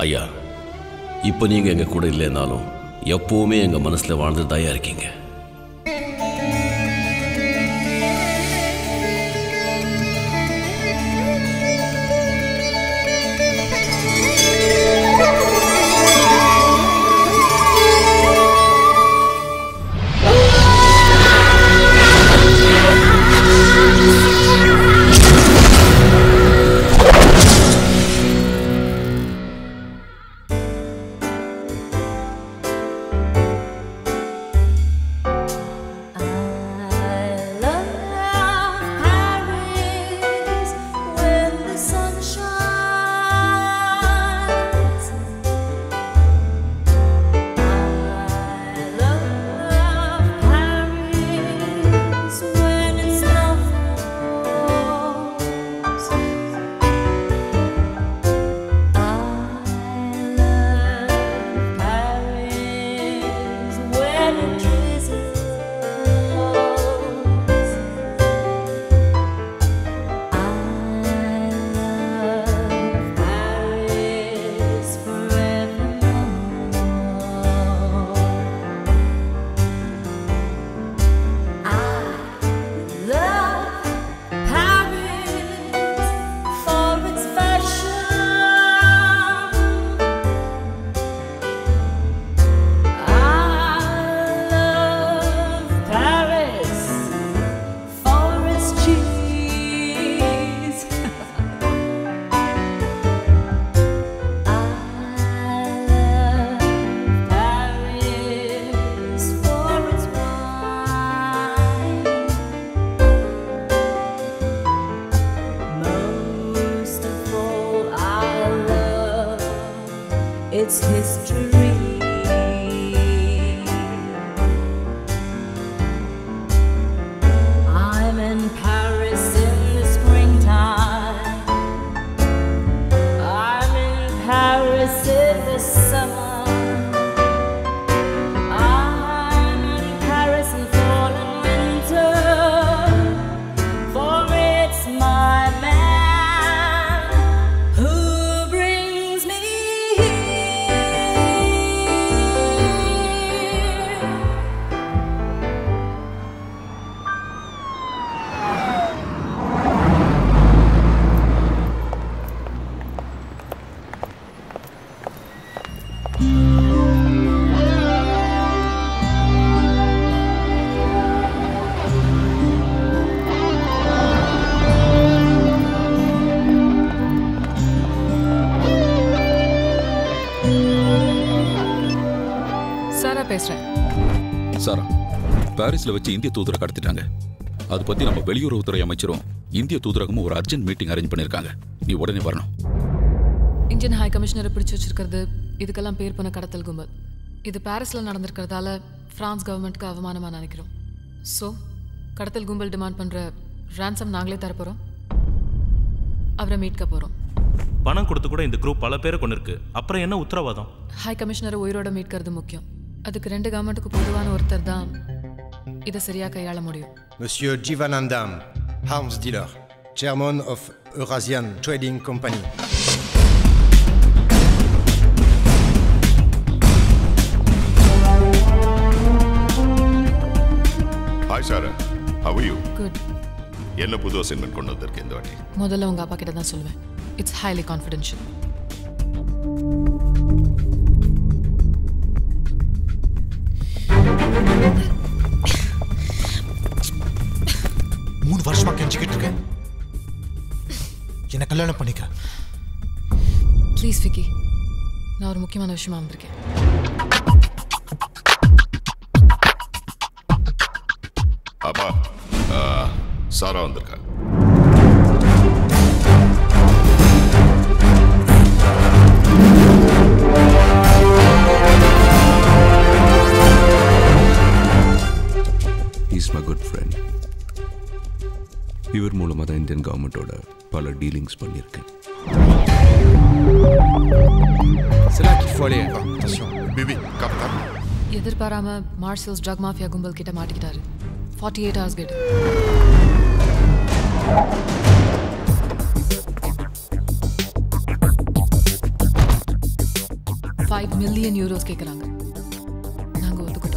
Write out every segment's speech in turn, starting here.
ஐயா இப்போ நீங்கள் எங்கள் கூட இல்லைனாலும் எப்போவுமே எங்கள் மனசில் வாழ்ந்து தாயா இருக்கீங்க It's history. I'm in Paris in the springtime. I'm in Paris in the summer. I'm in Paris in fall and winter. For it's my man who brings me here. சாரா பேசுறேன் சாரா பாரிஸ்ல வச்சு இந்திய தூதரை கடத்திட்டாங்க அதை பத்தி நம்ம வெளியுறவுத்துறை அமைச்சரும் இந்திய தூதரகமும் ஒரு அர்ஜென்ட் மீட்டிங் அரேஞ்ச் பண்ணிருக்காங்க நீ உடனே வரணும் இந்தியன் ஹை கமிஷனரை பிடிச்சு வச்சிருக்கிறது இதுக்கெல்லாம் பேர் பண்ண கடத்தல் கும்பல் இது பாரிஸ்ல நடந்திருக்கிறதால பிரான்ஸ் கவர்மெண்ட்க்கு அவமானமா நினைக்கிறோம் ஸோ கடத்தல் கும்பல் டிமாண்ட் பண்ற ransom நாங்களே தரப்போறோம் அவரை மீட்க போறோம் பணம் கொடுத்து கூட இந்த குரூப் பல பேரை கொண்டு இருக்கு அப்புறம் என்ன உத்தரவாதம் ஹை கமிஷனரை உயிரோட மீட்கிறது முக்கியம் அதுக்கு ரெண்டு கவர்மெண்ட்டுக்கு பொதுவான ஒருத்தர் தான் இதை சரியா கையாள முடியும் Monsieur Jivanandam, arms dealer, chairman of Eurasian Trading Company. Hi Sarah how you good என்ன புது அசைன்மெண்ட் கொண்டு வந்திருக்கேன் இந்த வாட்டி முதல்ல உங்க அப்பா கிட்ட தான் சொல்லுவேன் இட்ஸ் ஹைலி கான்ஃபிடென்ஷியல் மூணு வருஷமா கெஞ்சிக்கிட்டு இருக்கேன் என்ன கல்யாணம் பண்ணிக்க ப்ளீஸ் விக்கி நான் ஒரு முக்கியமான விஷயமா வந்திருக்கேன் அப்பா ஆ, சாரா வந்திருக்கா இஸ் மை குட் ஃப்ரெண்ட் இவர் மூலமாக தான் இந்தியன் கவர்மெண்ட்டோட பல டீலிங்ஸ் பண்ணியிருக்கேன் C'est là qu'il faut aller. Enfin, attention. பிபி காப்தான் எதிர்பாராம மார்ஷல்ஸ் ட்ரக் மாஃபியா கும்பல் கிட்ட மாட்டிக்கிட்டாரு ஃபார்ட்டி எயிட் ஹவர்ஸ் கேட்டு மில்லியன் யூரோஸ் கேட்குறாங்க நாங்கள் ஒத்துக்கிட்டோம்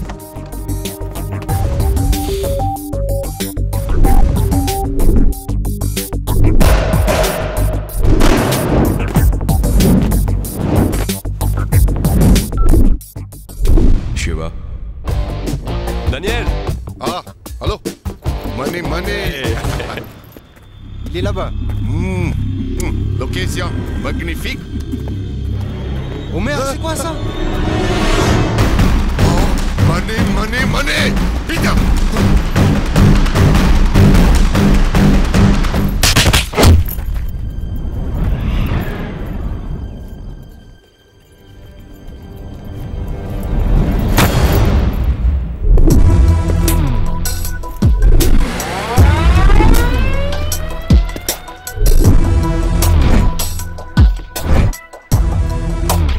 Siva Daniel Ah, allô Money, money Il est là-bas. Hmm, hmm, Location magnifique Oh merde, c'est quoi ça Oh, money, money, money Putain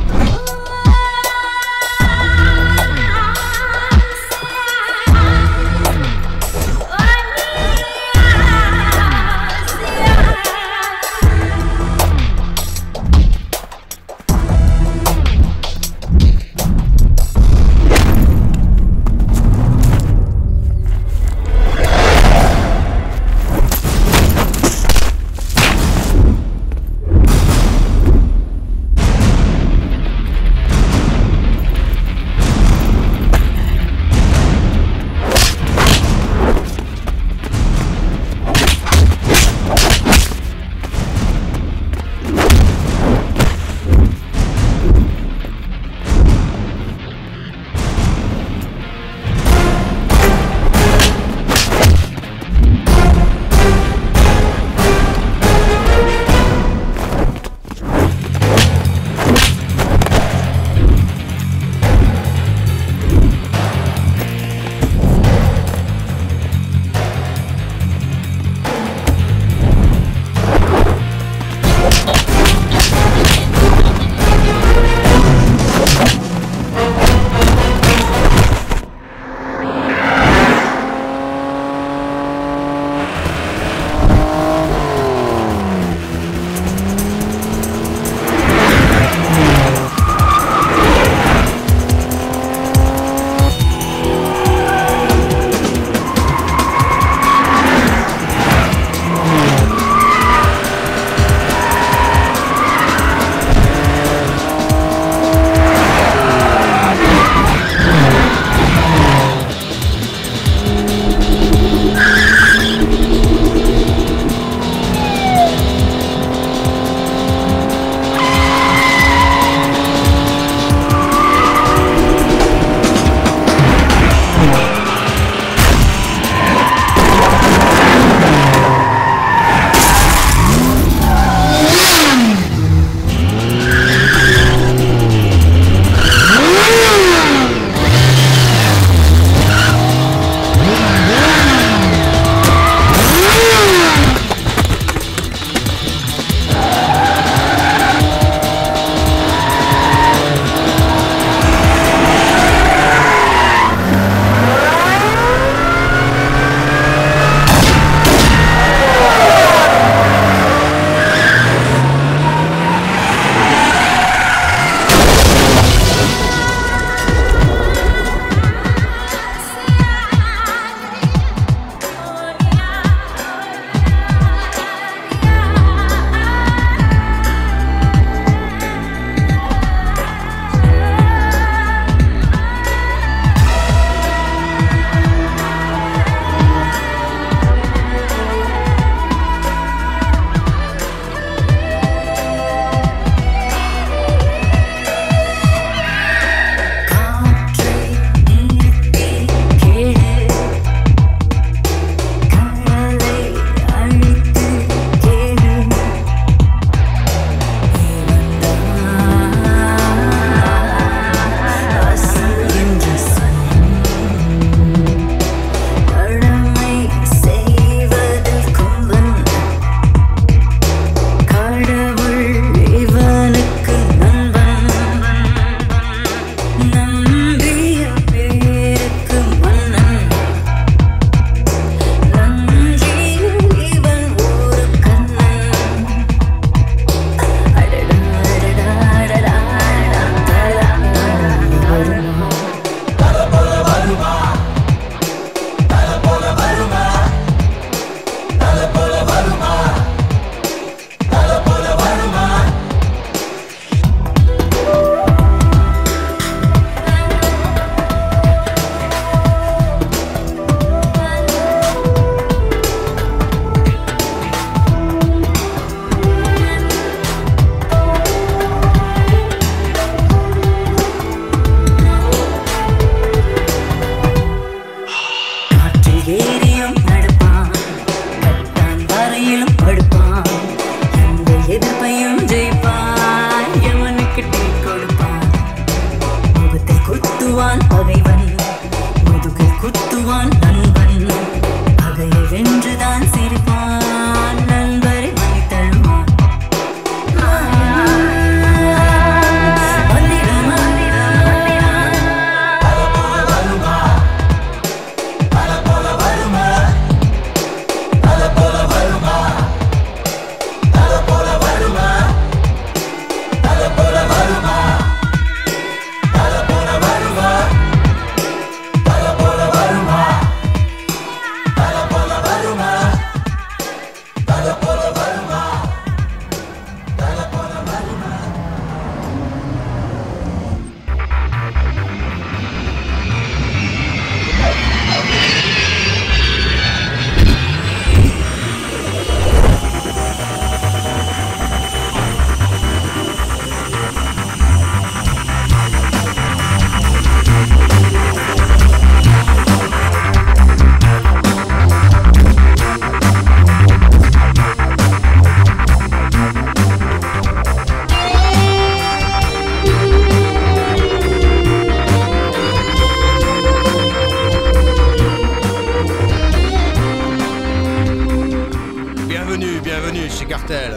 Ah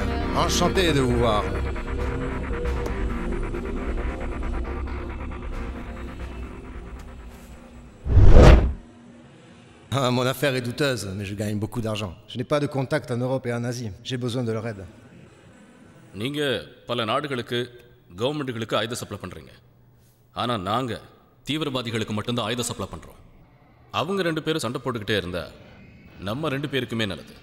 Enchanté de vous voir. Ah, mon affaire est douteuse, mais je gagne beaucoup d'argent. Je n'ai pas de contact en Europe et en Asie. J'ai besoin de leur aide. நீங்கள் பல நாடுகளுக்கு கவர்மெண்ட்டுகளுக்கு ஆயுத supply பண்ணுறீங்க ஆனால் நாங்கள் தீவிரவாதிகளுக்கு மட்டும்தான் ஆயுத சப்ளை பண்ணுறோம் அவங்க ரெண்டு பேரும் சண்டை போட்டுக்கிட்டே இருந்தா நம்ம ரெண்டு பேருக்குமே நல்லது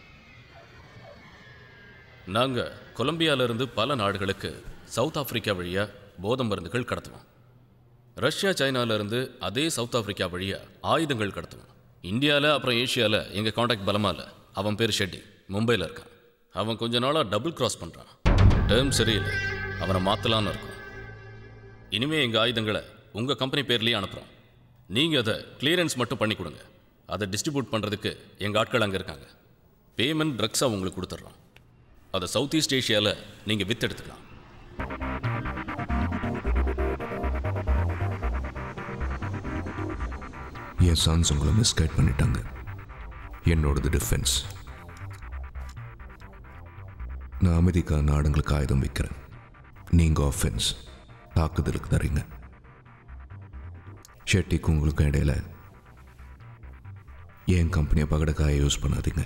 நாங்கள் கொலம்பியாவிலிருந்து பல நாடுகளுக்கு சவுத் ஆப்பிரிக்கா வழியாக போதை மருந்துகள் கடத்துவோம் ரஷ்யா சைனாலேருந்து அதே சவுத் ஆப்பிரிக்கா வழியாக ஆயுதங்கள் கடத்துவோம் இந்தியாவில் அப்புறம் ஏஷியாவில் எங்கள் காண்டாக்ட் பலமாக இல்லை அவன் பேர் ஷெட்டி மும்பையில் இருக்கான் அவன் கொஞ்ச நாளாக டபுள் கிராஸ் பண்ணுறான் டேர்ம் சரியில்லை அவனை மாற்றலான்னு இருக்கும் இனிமே எங்கள் ஆயுதங்களை உங்கள் கம்பெனி பேர்லேயே அனுப்புகிறோம் நீங்கள் அதை கிளியரன்ஸ் மட்டும் பண்ணி கொடுங்க அதை டிஸ்ட்ரிபியூட் பண்ணுறதுக்கு எங்கள் ஆட்கள் அங்கே இருக்காங்க பேமெண்ட் ட்ரக்ஸாக உங்களுக்கு கொடுத்துட்றோம் அதை சவுத் ஈஸ்ட் ஏஷியாவில் நீங்கள் வித்து எடுத்துக்கலாம் என் சன்ஸ் உங்களை மிஸ்கைட் பண்ணிட்டாங்க என்னோடது டிஃபென்ஸ் நான் அமைதிக்காக நாடுங்களுக்கு ஆயுதம் வைக்கிறேன் நீங்கள் ஆஃபென்ஸ் தாக்குதலுக்கு தரீங்க ஷெட்டிக்கு உங்களுக்கும் இடையில என் கம்பெனியை பகடக்காய யூஸ் பண்ணாதீங்க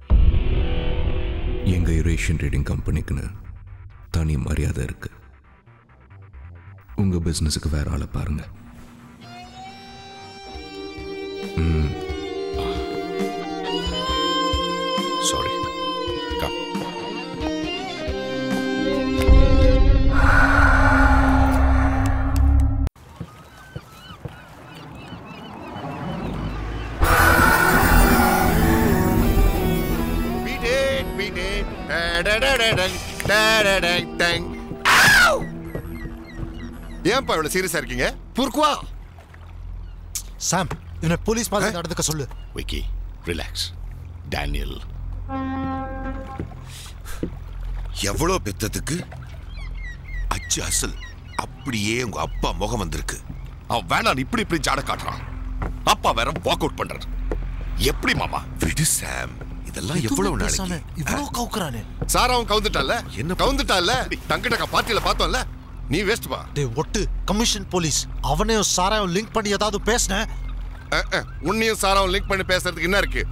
எங்கள் யூரேஷியன் ட்ரேடிங் கம்பெனிக்குன்னு தனி மரியாதை இருக்கு உங்கள் பிஸ்னஸுக்கு வேற ஆளை பாருங்கள் ம் Sorry. Come. Beat it, beat it. Da-da-da-da-dang, da-da-dang, dang. Ow! ஏன்பா இவ்வளவு சீரியஸா இருக்கீங்க புர்குவா சாம் இவனை போலீஸ் பார்த்து நடந்துக்க சொல்லு விக்கி ரிலாக்ஸ் டேனியல் எவ்வளோ பெத்ததுக்கு அச்சு அசல் அப்படியே உங்க அப்பா முகம் வந்திருக்கு அவன் வேணாம் இப்படி இப்படி ஜாட காட்டுறான் அப்பா வேற வாக் அவுட் பண்றாரு எப்படி மாமா விடு சாம் இதெல்லாம் எவ்வளவு நாளைக்கு இவ்வளவு கவுக்குறானே சார் அவன் கவுந்துட்டால என்ன கவுந்துட்டால தங்கிட்ட பார்ட்டியில பார்த்தோம்ல நீ வேஸ்ட் பா டேய் ஒட்டு கமிஷன் போலீஸ் அவனையும் சாராயும் லிங்க் பண்ணி ஏதாவது பேசின அஹ், அஹ், உன்னையும் சாராவும் லிங்க் பண்ணி பேசுறதுக்கு என்ன இருக்கு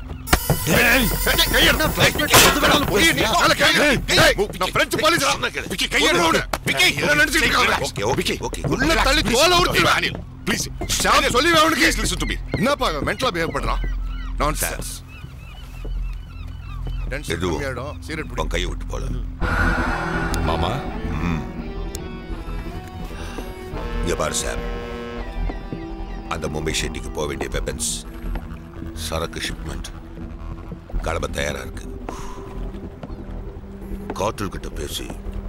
எதுவும் கையை விட்டு போல மாமா இங்க பாரு சார் அந்த மும்பை ஷெட்டிக்கு போக வேண்டிய வெப்பன்ஸ் சரக்கு ஷிப்மெண்ட் கிளம்ப தயாரா இருக்கு காற்றர்கிட்ட பேசி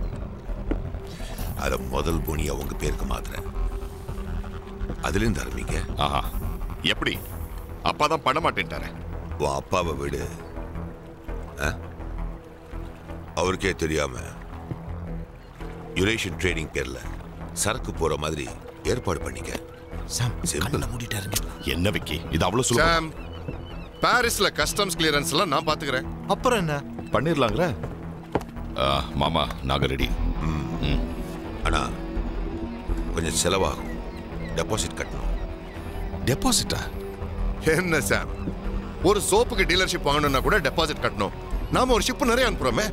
அத முதல் பூனியா உங்க பேருக்கு மாத்துறேன் அதுலேருந்து ஆரம்பிங்க ஆஹா எப்படி அப்பா தான் பண்ண மாட்டேன்ட்டாரு உன் அப்பாவை விடு ஆ? அவருக்கே தெரியாம யுரேஷியன் ட்ரேடிங் பேர்ல சரக்கு போற மாதிரி ஏற்பாடு பண்ணிக்க சாம் சிம்பிள் மூடிட்டாருங்க என்ன விக்கி இது அவ்வளவு சுலபம் பாரிஸ்ல கஸ்டம்ஸ் கிளியரன்ஸ் எல்லாம் நான் பாத்துக்கிறேன் அப்புறம் என்ன பண்ணிடலாங்களா மாமா நாங்க ரெடி ஆனா கொஞ்சம் செலவாகும் டெபாசிட் கட்டணும் டெபாசிட்டா என்ன சார் ஒரு சோப்புக்கு டீலர்ஷிப் வாங்கணும்னா கூட டெபாசிட் கட்டணும் நாம ஒரு ஷிப் நிறைய அனுப்புறோமே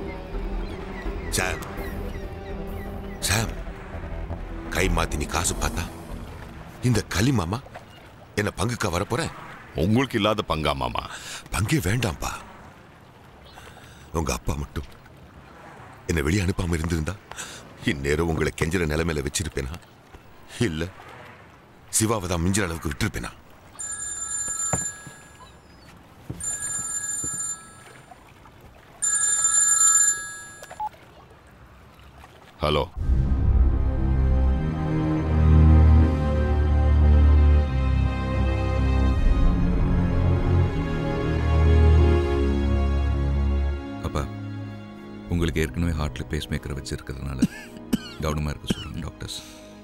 சாம் சாம் கை மாத்தி நீ காசு பார்த்தா இந்த களி மாமா என்ன பங்குக்கா வரப்போற உங்களுக்கு இல்லாத பங்கா மாமா பங்கே வேண்டாம்ப்பா உங்க அப்பா மட்டும் என்னை வெளியே அனுப்பாம இருந்திருந்தா இந்நேரம் உங்களை கெஞ்சிற நிலைமையில வச்சிருப்பேனா இல்ல சிவாவை தான் மிஞ்சிற அளவுக்கு விட்டிருப்பேனா ஹலோ அப்பா உங்களுக்கு ஏற்கனவே ஹார்ட்டில் பேஸ் மேக்கர் வச்சிருக்கிறதுனால கவனமாக இருக்க சொல்லுங்க டாக்டர்ஸ்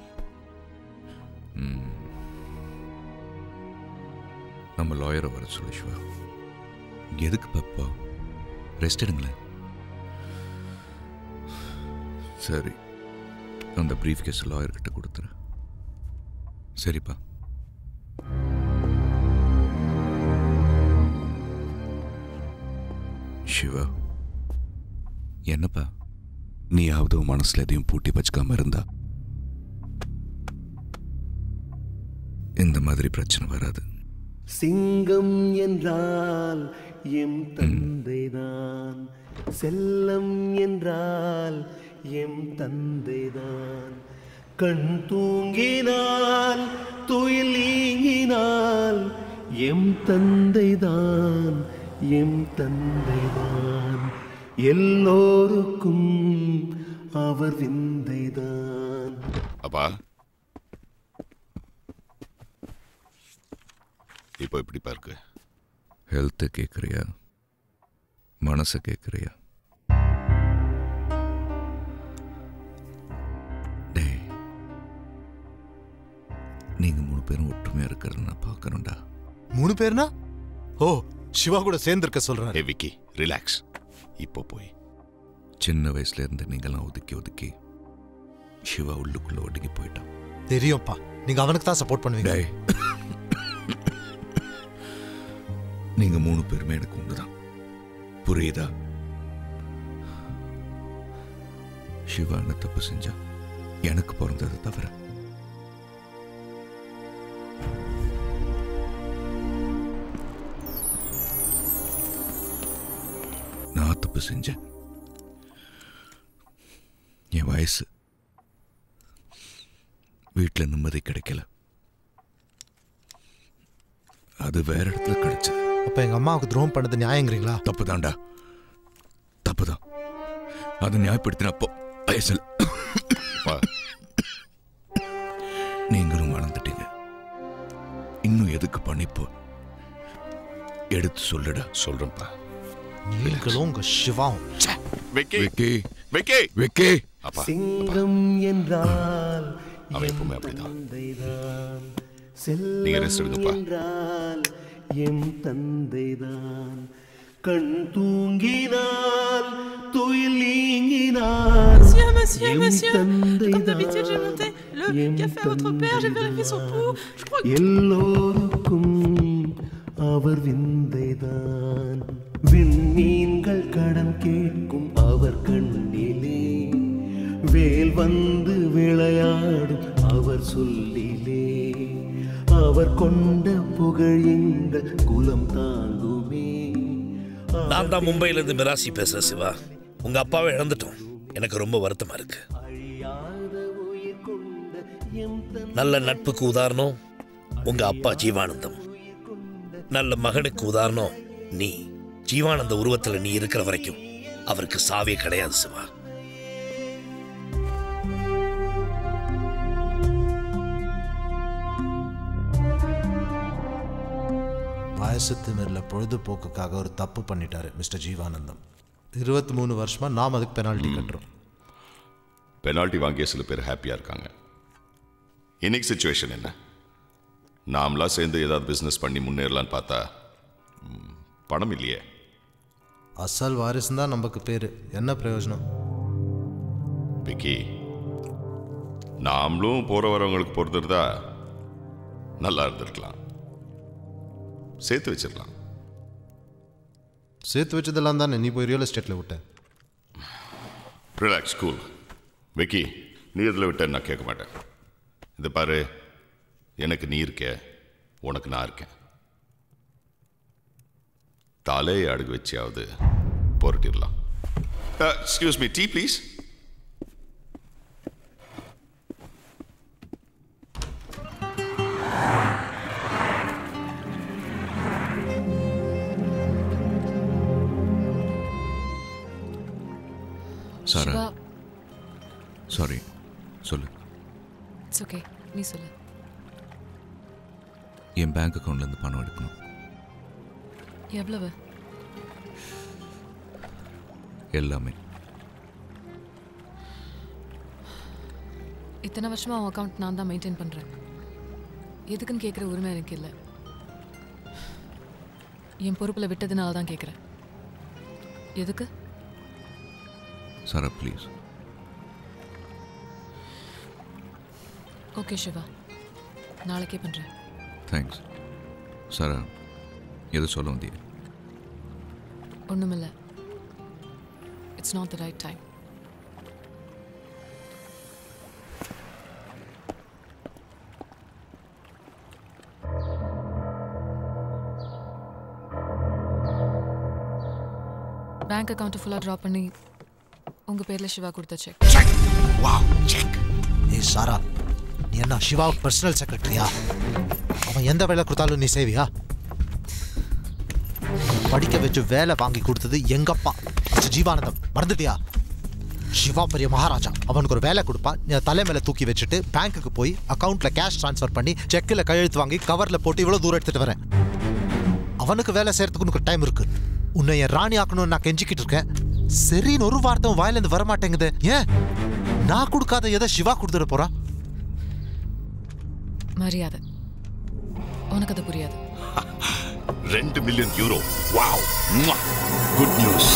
ம். நம்ம லாயரை வர சொல்லு சிவா எதுக்கு பாப்பா ரெஸ்ட் எடுங்களேன் சரி அந்த ப்ரீஃப் கேஸ் லாயர்கிட்ட கொடுத்துரு சரிப்பா சிவா என்னப்பா நீயாவது உன் மனசுல எதையும் பூட்டி வச்சுக்காம இருந்தா இந்த மாதிரி பிரச்சனை வராது சிங்கம் என்றால் எம் தந்தைதான் செல்லம் என்றால் எம் தந்தைதான் கண் தூங்கினால் துயில் நீங்கினால் எம் தந்தைதான் எம் தந்தைதான் எல்லோருக்கும் அவர் விந்தைதான் அப்பா இப்போ எப்படிப்பா இருக்கு ஹெல்த்தை கேட்குறியா மனசை கேட்குறியா டேய் நீங்க மூணு பேரும் ஒற்றுமையா இருக்கிறத நான் பார்க்கணும்டா மூணு பேர்னா ஓ சிவா கூட சேர்ந்திருக்க சொல்றேன் ஏ விக்கி ரிலாக்ஸ் இப்போ போய் சின்ன வயசுல இருந்து நீங்களாம் ஒதுக்கி ஒதுக்கி சிவா உள்ளுக்குள்ள ஒடுங்கி போயிட்டான் தெரியும்ப்பா நீங்க அவனுக்கு தான் சப்போர்ட் பண்ணுவீங்க டேய் நீங்க மூணு பேருமே எனக்கு ஒண்ணுதான் புரியுதா சிவா என்ன தப்பு செஞ்சா எனக்கு பிறந்தது தவிர நான் தப்பு செஞ்சேன் என் வயசு வீட்டில் நிம்மதி கிடைக்கல அது வேற இடத்துல கிடைச்சது அப்ப எங்க அம்மாவுக்கு துரோகம் பண்ணது நியாயங்கிறீங்களா தப்புதான்டா தப்புதான் அதை நியாயப்படுத்தினப்போ வயசில் நீங்களும் வளர்ந்துட்டீங்க இன்னும் எதுக்கு பண்ணிப்போ எடுத்து சொல்லுடா சொல்றேன்ப்பா நீங்களும் உங்க சிவாவும் ச்சே. விக்கி விக்கி விக்கி விக்கி அப்பா சிங்கம் என்றால் அவன் எப்பவுமே அப்படிதான் தந்தைதான் நீங்க ரெஸ்ட் செல்லம் எடுங்கப்பா என்றால் எம் தந்தைதான் கண் தூங்கினால் துயில் நீங்கினால் Monsieur, monsieur, எம் monsieur, comme தந்தைதான், d'habitude, j'ai monté le எம் café à votre père, j'ai vérifié son pouls. Je crois que எல்லோருக்கும் அவர் விந்தைதான் விண்மீன்கள் கடன் கேட்கும் அவர் கண்ணிலே வேல் வந்து விளையாடும் அவர் சொல்லிலே அவர் கொண்ட புகழ் எங்கள் குலம் தாங்குமே நான் தான் மும்பையிலேருந்து மிராசி பேசுகிறேன் சிவா உங்கள் அப்பாவை இழந்துட்டோம் எனக்கு ரொம்ப வருத்தமாக இருக்கு நல்ல நட்புக்கு உதாரணம் உங்கள் அப்பா ஜீவானந்தம் நல்ல மகனுக்கு உதாரணம் நீ ஜீவானந்த உருவத்தில் நீ இருக்கிற வரைக்கும் அவருக்கு சாவே கிடையாது சிவா வயசு திமிரில் பொழுதுபோக்குக்காக ஒரு தப்பு பண்ணிட்டாரு மிஸ்டர் ஜீவானந்தம் இருபத்தி மூணு வருஷமா நாம் அதுக்கு பெனால்ட்டி கட்டுறோம் பெனால்ட்டி வாங்கிய சில பேர் ஹாப்பியாக இருக்காங்க இன்னைக்கு சுச்சுவேஷன் என்ன நாமளாம் சேர்ந்து ஏதாவது பிஸ்னஸ் பண்ணி முன்னேறலான்னு பார்த்தா ம், பணம் இல்லையே அசல் வாரிசு தான் நமக்கு பேர் என்ன பிரயோஜனம் விக்கி நாமளும் போகிற வரவங்களுக்கு பொறுத்திருந்தா நல்லா இருந்திருக்கலாம் சேர்த்து வச்சிடலாம் சேர்த்து வச்சதெல்லாம் தானே நீ போய் ரியல் எஸ்டேட்டில் விட்ட ரிலாக்ஸ் கூல் விக்கி நீ இதில் விட்ட நான் கேட்க மாட்டேன் இது பாரு எனக்கு நீ இருக்க உனக்கு நான் இருக்கேன் தலையை அடகு வச்சியாவது புரட்டிடலாம் excuse me tea please Sara Siva sorry சொல்லு இட்ஸ் ஓகே நீ சொல்லு என் பேங்க் அக்கௌண்ட்லேருந்து பணம் எடுக்கணும் எவ்வளவு எல்லாமே இத்தனை வருஷமா உன் அக்கௌண்ட் நான் தான் மெயின்டைன் பண்ணுறேன் எதுக்குன்னு கேட்குற உரிமை எனக்கு இல்லை என் பொறுப்பில் விட்டதுனால தான் கேட்குறேன் எதுக்கு சாரா ப்ளீஸ் ஓகே சிவா நாளைக்கே பண்ணுறேன் தேங்க்ஸ் சாரா எது சொல்ல வந்தியா ஒன்றுமில்ல it's not the right time bank அக்கௌண்ட்டை ஃபுல்லாக ட்ரா பண்ணி உங்கள் பேரில் சிவா கொடுத்த செக் வாவ் செக் ஏய் சாரா நீ என்ன சிவா பர்சனல் செக்ரட்டரியா அவன் எந்த வேலை கொடுத்தாலும் நீ செய்வியா படிக்க வச்சு வேலை வாங்கி கொடுத்தது எங்கப்பா மிஸ்டர் ஜீவானந்தம் மறந்துட்டியா சிவா பெரிய மகாராஜா அவனுக்கு ஒரு வேலை கொடுப்பான் நீ அதை தலை மேல தூக்கி வச்சுட்டு பேங்க்குக்கு போய் அக்கௌண்ட்ல கேஷ் ட்ரான்ஸ்ஃபர் பண்ணி செக்கில் கையெழுத்து வாங்கி கவர்ல போட்டு இவ்வளவு தூரம் எடுத்துட்டு வரேன் அவனுக்கு வேலை செய்யறதுக்கு உனக்கு டைம் இருக்கு உன்னை என் ராணி ஆக்கணும்னு நான் கெஞ்சிக்கிட்டு இருக்கேன் சரின்னு ஒரு வார்த்தை உன் வாயில இருந்து வர மாட்டேங்குது ஏன் நான் கொடுக்காத எதை சிவா கொடுத்துட போறா மரியாதை உனக்கு அது புரியாது ரெண்டு million euro wow good news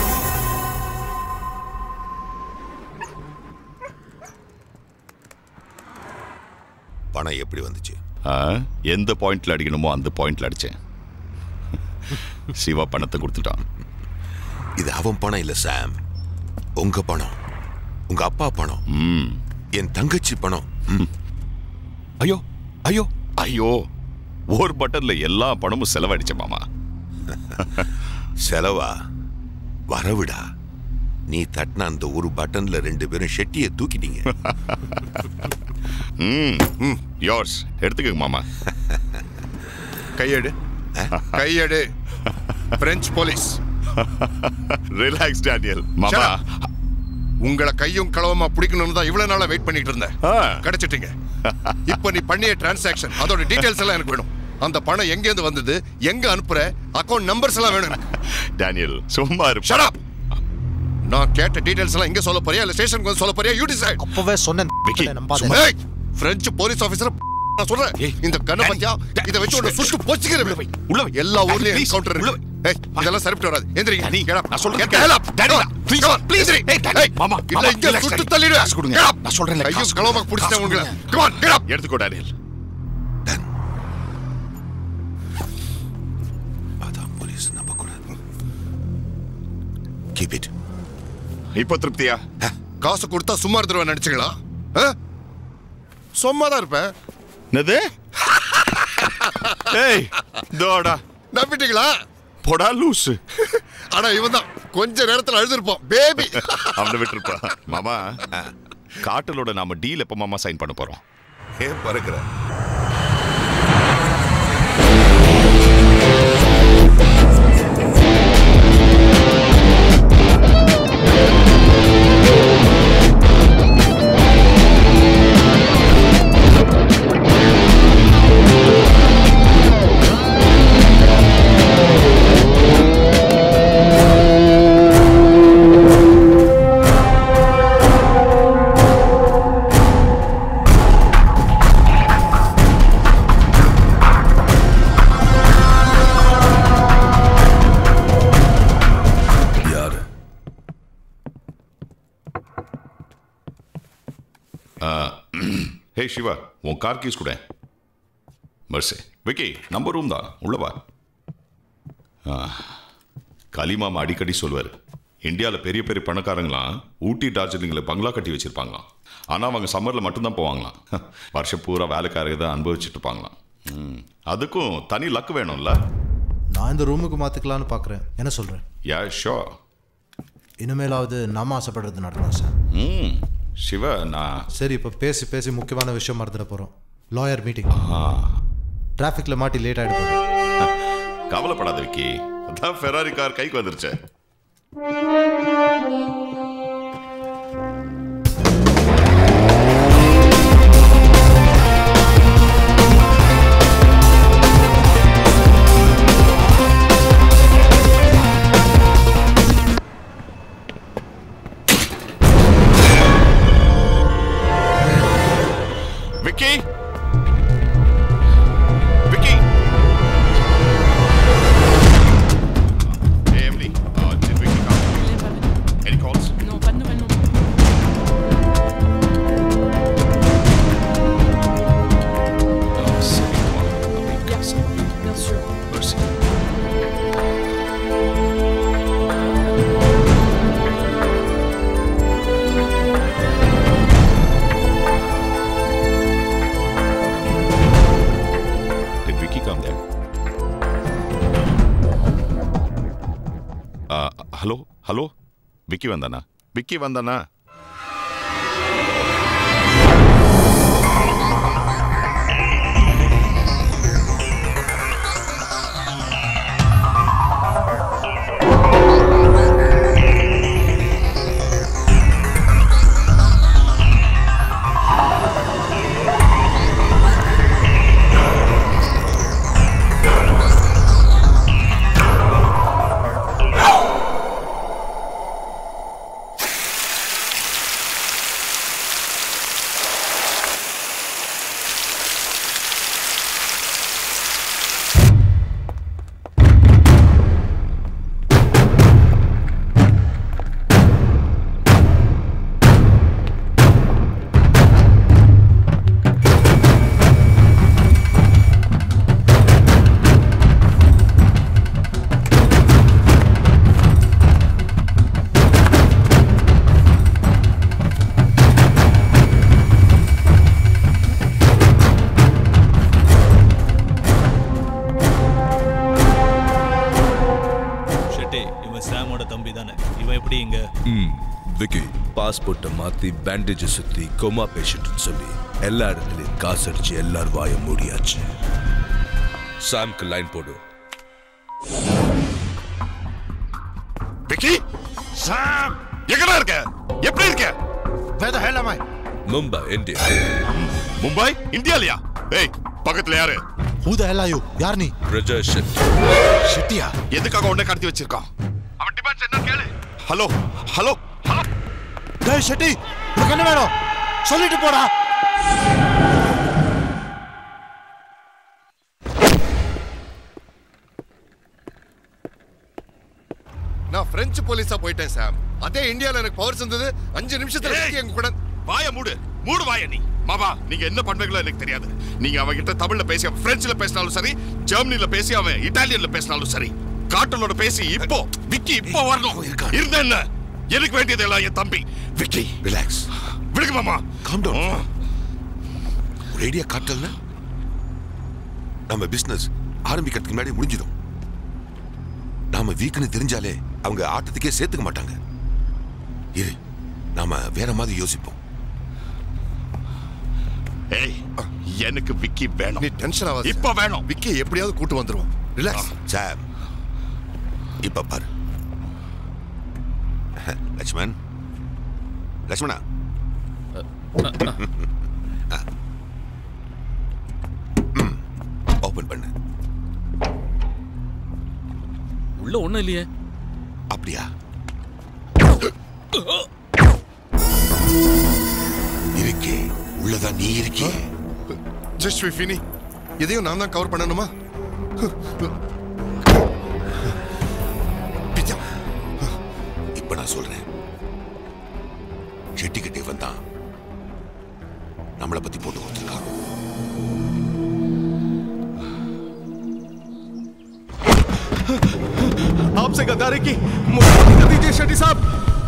பணம் எப்படி வந்துச்சு எந்த பாயிண்ட்ல அடிக்கணுமோ அந்த பாயிண்ட்ல அடிச்சேன் சிவா பணத்தை கொடுத்துட்டான் இது அவன் பணம் இல்ல சாம் உங்க பணம் உங்க அப்பா பணம் என் தங்கச்சி பணம் ஐயோ ஐயோ ஐயோ ஒரு பட்டன்ல எல்லா பணமும் செலவழிச்ச மாமா செலவா வரவிடா நீ தட்டின அந்த ஒரு பட்டன்ல ரெண்டு பேரும் ஷெட்டியை தூக்கிட்டீங்க ம் யோர்ஸ் எடுத்துக்கங்க மாமா கையெடு கையெடு பிரெஞ்சு போலீஸ் ரிலாக்ஸ் டேனியல் மாமா Shut up. உங்களை கையும் களவுமா பிடிக்கணும்னு தான் இவ்வளவு நாளா வெயிட் பண்ணிட்டு இருந்தேன் கிடைச்சிட்டீங்க இப்போ நீ பண்ணிய டிரான்சாக்ஷன் அதோட டீடைல்ஸ் எல்லாம் எனக்கு வேணும் அந்த பணம் எங்க இருந்து வந்தது எங்க அனுப்புற அக்கவுண்ட் நம்பர்ஸ் எல்லாம் வேணும் எனக்கு டேனியல் சும்மா இரு Shut up. நான் கேட்ட டீடைல்ஸ் எல்லாம் எங்க சொல்ல போறியா இல்ல ஸ்டேஷனுக்கு வந்து சொல்ல போறியா யூ டிசைட் அப்பவே சொன்னேன் நம்பாத ஏய் பிரெஞ்சு போலீஸ் ஆபீசர் நான் சொல்றேன் இந்த கண்ண பத்தியா இத வச்சு உன்னை சுட்டு பொச்சிக்கிறேன் உள்ள எல்லா ஊர்லயும் என்கவுண்டர் இருக்கு ஏய் இதெல்லாம் சரிப்பட்டு வராது எந்திரிங்க நீ நான் சொல்றேன் கேள டாடி ப்ளீஸ் ப்ளீஸ் ஏய் டாடி மாமா இல்ல இங்க சுட்டு தள்ளிடு காசு கொடுங்க நான் சொல்றேன் கையும் களவமா புடிச்சேன் உங்களை கம் ஆன் கெட் அப் எடுத்துக்கோ டேனியல் அதான் போலீஸ் நம்ப கூடாது கீப் இட் இப்போ திருப்தியா காசு கொடுத்தா சும்மா இருந்துருவேன் நினைச்சுங்களா சும்மா தான் இருப்பேன் என்னது ஏய் தோடா நம்பிட்டீங்களா போடா லூசு ஆனா இவன் தான் கொஞ்ச நேரத்துல அழுதுருப்போம் பேபி அவனை விட்டுருப்பா மாமா காட்டலோட நாம டீல் எப்ப மாமா சைன் பண்ண போறோம் ஏன் பறக்குற யாரு ஹே சிவா உன் கார் கீஸ் கூட பர்ஸே விக்கி நம்ம ரூம் தான் உள்ள வா ஆ, கலிமாமா அடிக்கடி சொல்லுவார் இந்தியாவில் பெரிய பெரிய பணக்காரங்களாம் ஊட்டி டார்ஜிலிங்கில் பங்களா கட்டி வச்சிருப்பாங்களாம் ஆனால் அவங்க சம்மரில் மட்டும்தான் போவாங்களாம் வருஷம் பூரா வேலைக்காரங்க தான் அனுபவிச்சுட்டு இருப்பாங்களாம் ம், அதுக்கும் தனி லக்கு வேணும்ல நான் இந்த ரூமுக்கு மாத்திக்கலாம்னு பார்க்குறேன் என்ன சொல்றேன் யா ஷோ இனிமேலாவது நாம ஆசைப்படுறது நடக்கும் சார் ம் சிவா நான் சரி இப்போ பேசி பேசி முக்கியமான விஷயம் மறந்துட போகிறோம் லாயர் மீட்டிங் டிராஃபிக்கில் மாட்டி லேட் ஆகிட போகுது கவலைப்படாத விக்கி அதான் ஃபெராரி கார் கைக்கு வந்துருச்சே Vicky Vicky Hey, Emily, uh, did Vicky come? Any calls? Non, pas de nouvelles non plus. Hello Vicky வந்தானா விக்கி வந்தானா ஷெட்டி இவன் சாமோட தம்பி தானே இவன் எப்படி இங்க ம் விக்கி பாஸ்போர்ட்டை மாத்தி பேண்டேஜை சுத்தி கோமா பேஷண்ட்னு சொல்லி எல்லா இடத்துலயும் காசு அடிச்சு எல்லாரும் வாய மூடியாச்சு சாம்க்கு லைன் போடு விக்கி சாம் எங்கடா இருக்க எப்படி இருக்க Where the hell am I? Mumbai India Mumbai இந்தியாலயா ஏய் பக்கத்துல யாரு Who the hell are you? யார் நீ பிரஜா ஷெட்டி ஷெட்டியா எதுக்காக உன்னை கடத்தி வச்சிருக்கான் அவன் டிமாண்ட்ஸ் என்ன கேளு ஹலோ ஹலோ ஹலோ டேய் ஷெட்டி உனக்கு என்ன வேணும் சொல்லிட்டு போடா நான் பிரெஞ்சு போலீஸா போயிட்டேன் சாம் அதே இந்தியால எனக்கு பவர் இருந்தது அஞ்சு நிமிஷத்துல விக்கி எங்க கூட வாய மூடு மூடு வாய நீ மாமா நீங்க என்ன பண்ணுவீங்களோ எனக்கு தெரியாது நீங்க அவன் கிட்ட தமிழ்ல பேசி அவன் பிரெஞ்சுல பேசினாலும் சரி ஜெர்மனில பேசி அவன் இட்டாலியன்ல பேசினாலும் சரி காட்டலோட பேசி இப்போ விக்கி இப்போ வரணும் இருந்த என்ன எனக்கு வேண்டியது எல்லாம் என் தம்பி விக்கி ரிலாக்ஸ் விடுங்க மாமா காம் டவுன் ரேடியா காட்டல்னா நம்ம பிசினஸ் ஆரம்பிக்கிறதுக்கு முன்னாடி முடிஞ்சிடும் நாம வீக்குன்னு தெரிஞ்சாலே அவங்க ஆட்டத்துக்கே சேர்த்துக்க மாட்டாங்க இரு நாம வேற மாதிரி யோசிப்போம் ஏய் எனக்கு விக்கி வேணும் நீ டென்ஷன் ஆகாத இப்ப வேணும் விக்கி எப்படியாவது கூட்டு வந்துருவோம் ரிலாக்ஸ் சாம் இப்ப பாரு லட்சுமண் லட்சுமணா ஓபன் பண்ணு உள்ள ஒண்ணும் இல்லையே அப்படியா இருக்கே உள்ளதான் நீ இருக்கே ஜஸ்ட் ஃபினி இதையும் நான் தான் கவர் பண்ணணுமா இப்ப நான் சொல்றேன் செட்டிக்கிட்டே வந்தான் நம்மளை பத்தி போட்டு கொடுத்துருக்கான் आपसे गद्दारी की मुलाकात कर दीजिए शेट्टी साहब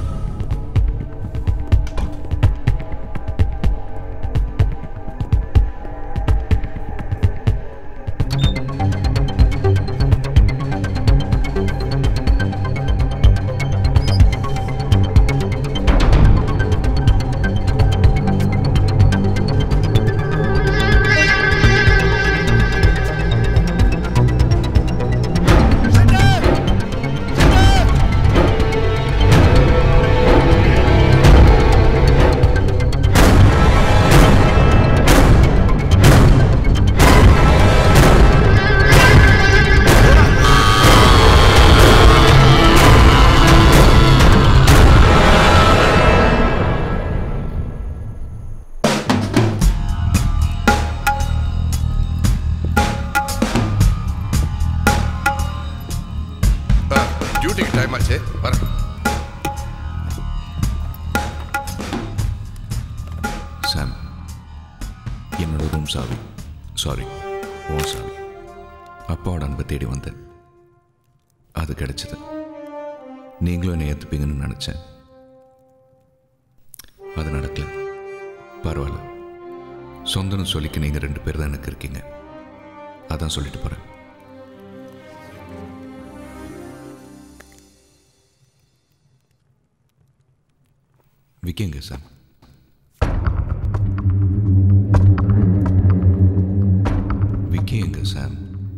டியூட்டிக்கு டைம் ஆச்சு வரேன் சாம் என்னோட ரூம் சாவி சாரி ஓ சாவி அப்பாவோட அன்பை தேடி வந்தேன் அது கிடைச்சது நீங்களும் என்னை ஏற்றுப்பீங்கன்னு நினச்சேன் அது நடக்கல பரவாயில்ல சொந்தம்னு சொல்லிக்க நீங்கள் ரெண்டு பேர் தான் எனக்கு இருக்கீங்க அதான் சொல்லிட்டு போகிறேன் விக்கி எங்க சாம் விக்கி எங்க சாம்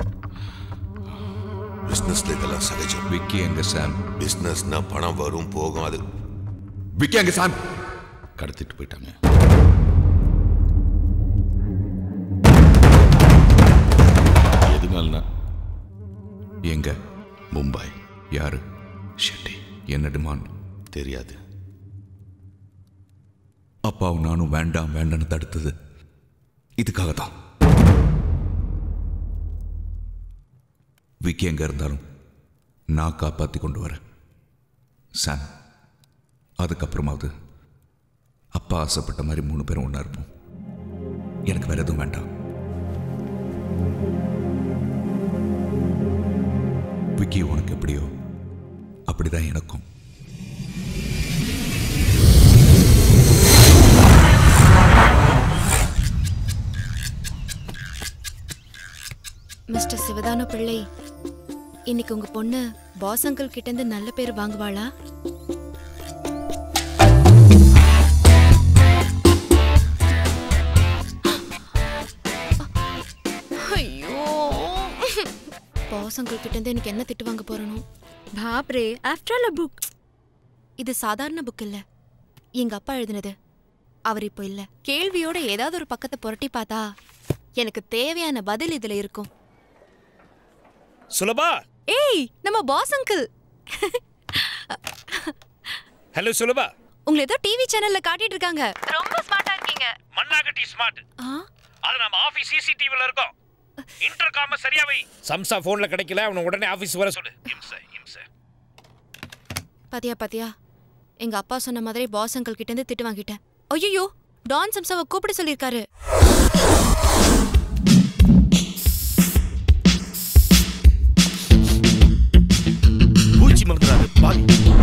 பிசினஸ்ல இதெல்லாம் சகஜம் விக்கி எங்க சாம் பிசினஸ்னா பணம் வரும் போகும் அது விக்கி எங்க சாம் கடத்திட்டு போயிட்டாங்க எதுனாலனா எங்க மும்பை யாரு ஷெட்டி என்ன டிமாண்ட் தெரியாது அப்பாவும் நானும் வேண்டாம் வேண்டாம்னு தடுத்தது இதுக்காக தான் விக்கி எங்க இருந்தாலும் நான் காப்பாத்தி கொண்டு வரேன் சாம் அதுக்கப்புறமாவது அப்பா ஆசைப்பட்ட மாதிரி மூணு பேரும் ஒன்றா இருப்போம் எனக்கு வேற எதுவும் வேண்டாம் விக்கி உனக்கு எப்படியோ அப்படிதான் எனக்கும் மிஸ்டர் சிவதானு பிள்ளை இன்னைக்கு உங்க பொண்ணு பாஸ் அங்கிள் கிட்ட இருந்து நல்ல பேர் வாங்குவாளா ஐயோ பாஸ் அங்கிள் கிட்ட இருந்து எனக்கு என்ன திட்டு வாங்க போறணும் பாப்ரே ஆஃப்டர் ஆல் புக் இது சாதாரண புக் இல்ல எங்க அப்பா எழுதினது அவர் இப்போ இல்ல கேள்வியோட ஏதாவது ஒரு பக்கத்தை புரட்டி பார்த்தா எனக்கு தேவையான பதில் இதுல இருக்கும் சுலபா ஏய் நம்ம பாஸ் அங்கிள் ஹலோ சுலபா உங்களை ஏதோ டிவி சேனல்ல காட்டிட்டு இருக்காங்க ரொம்ப ஸ்மார்ட்டா இருக்கீங்க மண்ணாகட்டி ஸ்மார்ட் அது நம்ம ஆபீஸ் சிசிடிவில இருக்கோம் இன்டர்காம சரியா வை சம்சா போன்ல கிடைக்கல அவன உடனே ஆபீஸ் வர சொல்லு இம்ச இம்ச பாத்தியா பாத்தியா எங்க அப்பா சொன்ன மாதிரி பாஸ் அங்கிள் கிட்ட இருந்து திட்டு வாங்கிட்டேன் ஐயோ டான் சம்சாவை கூப்பிட சொல்லியிருக்காரு பூச்சி மறந்துடாது பாவி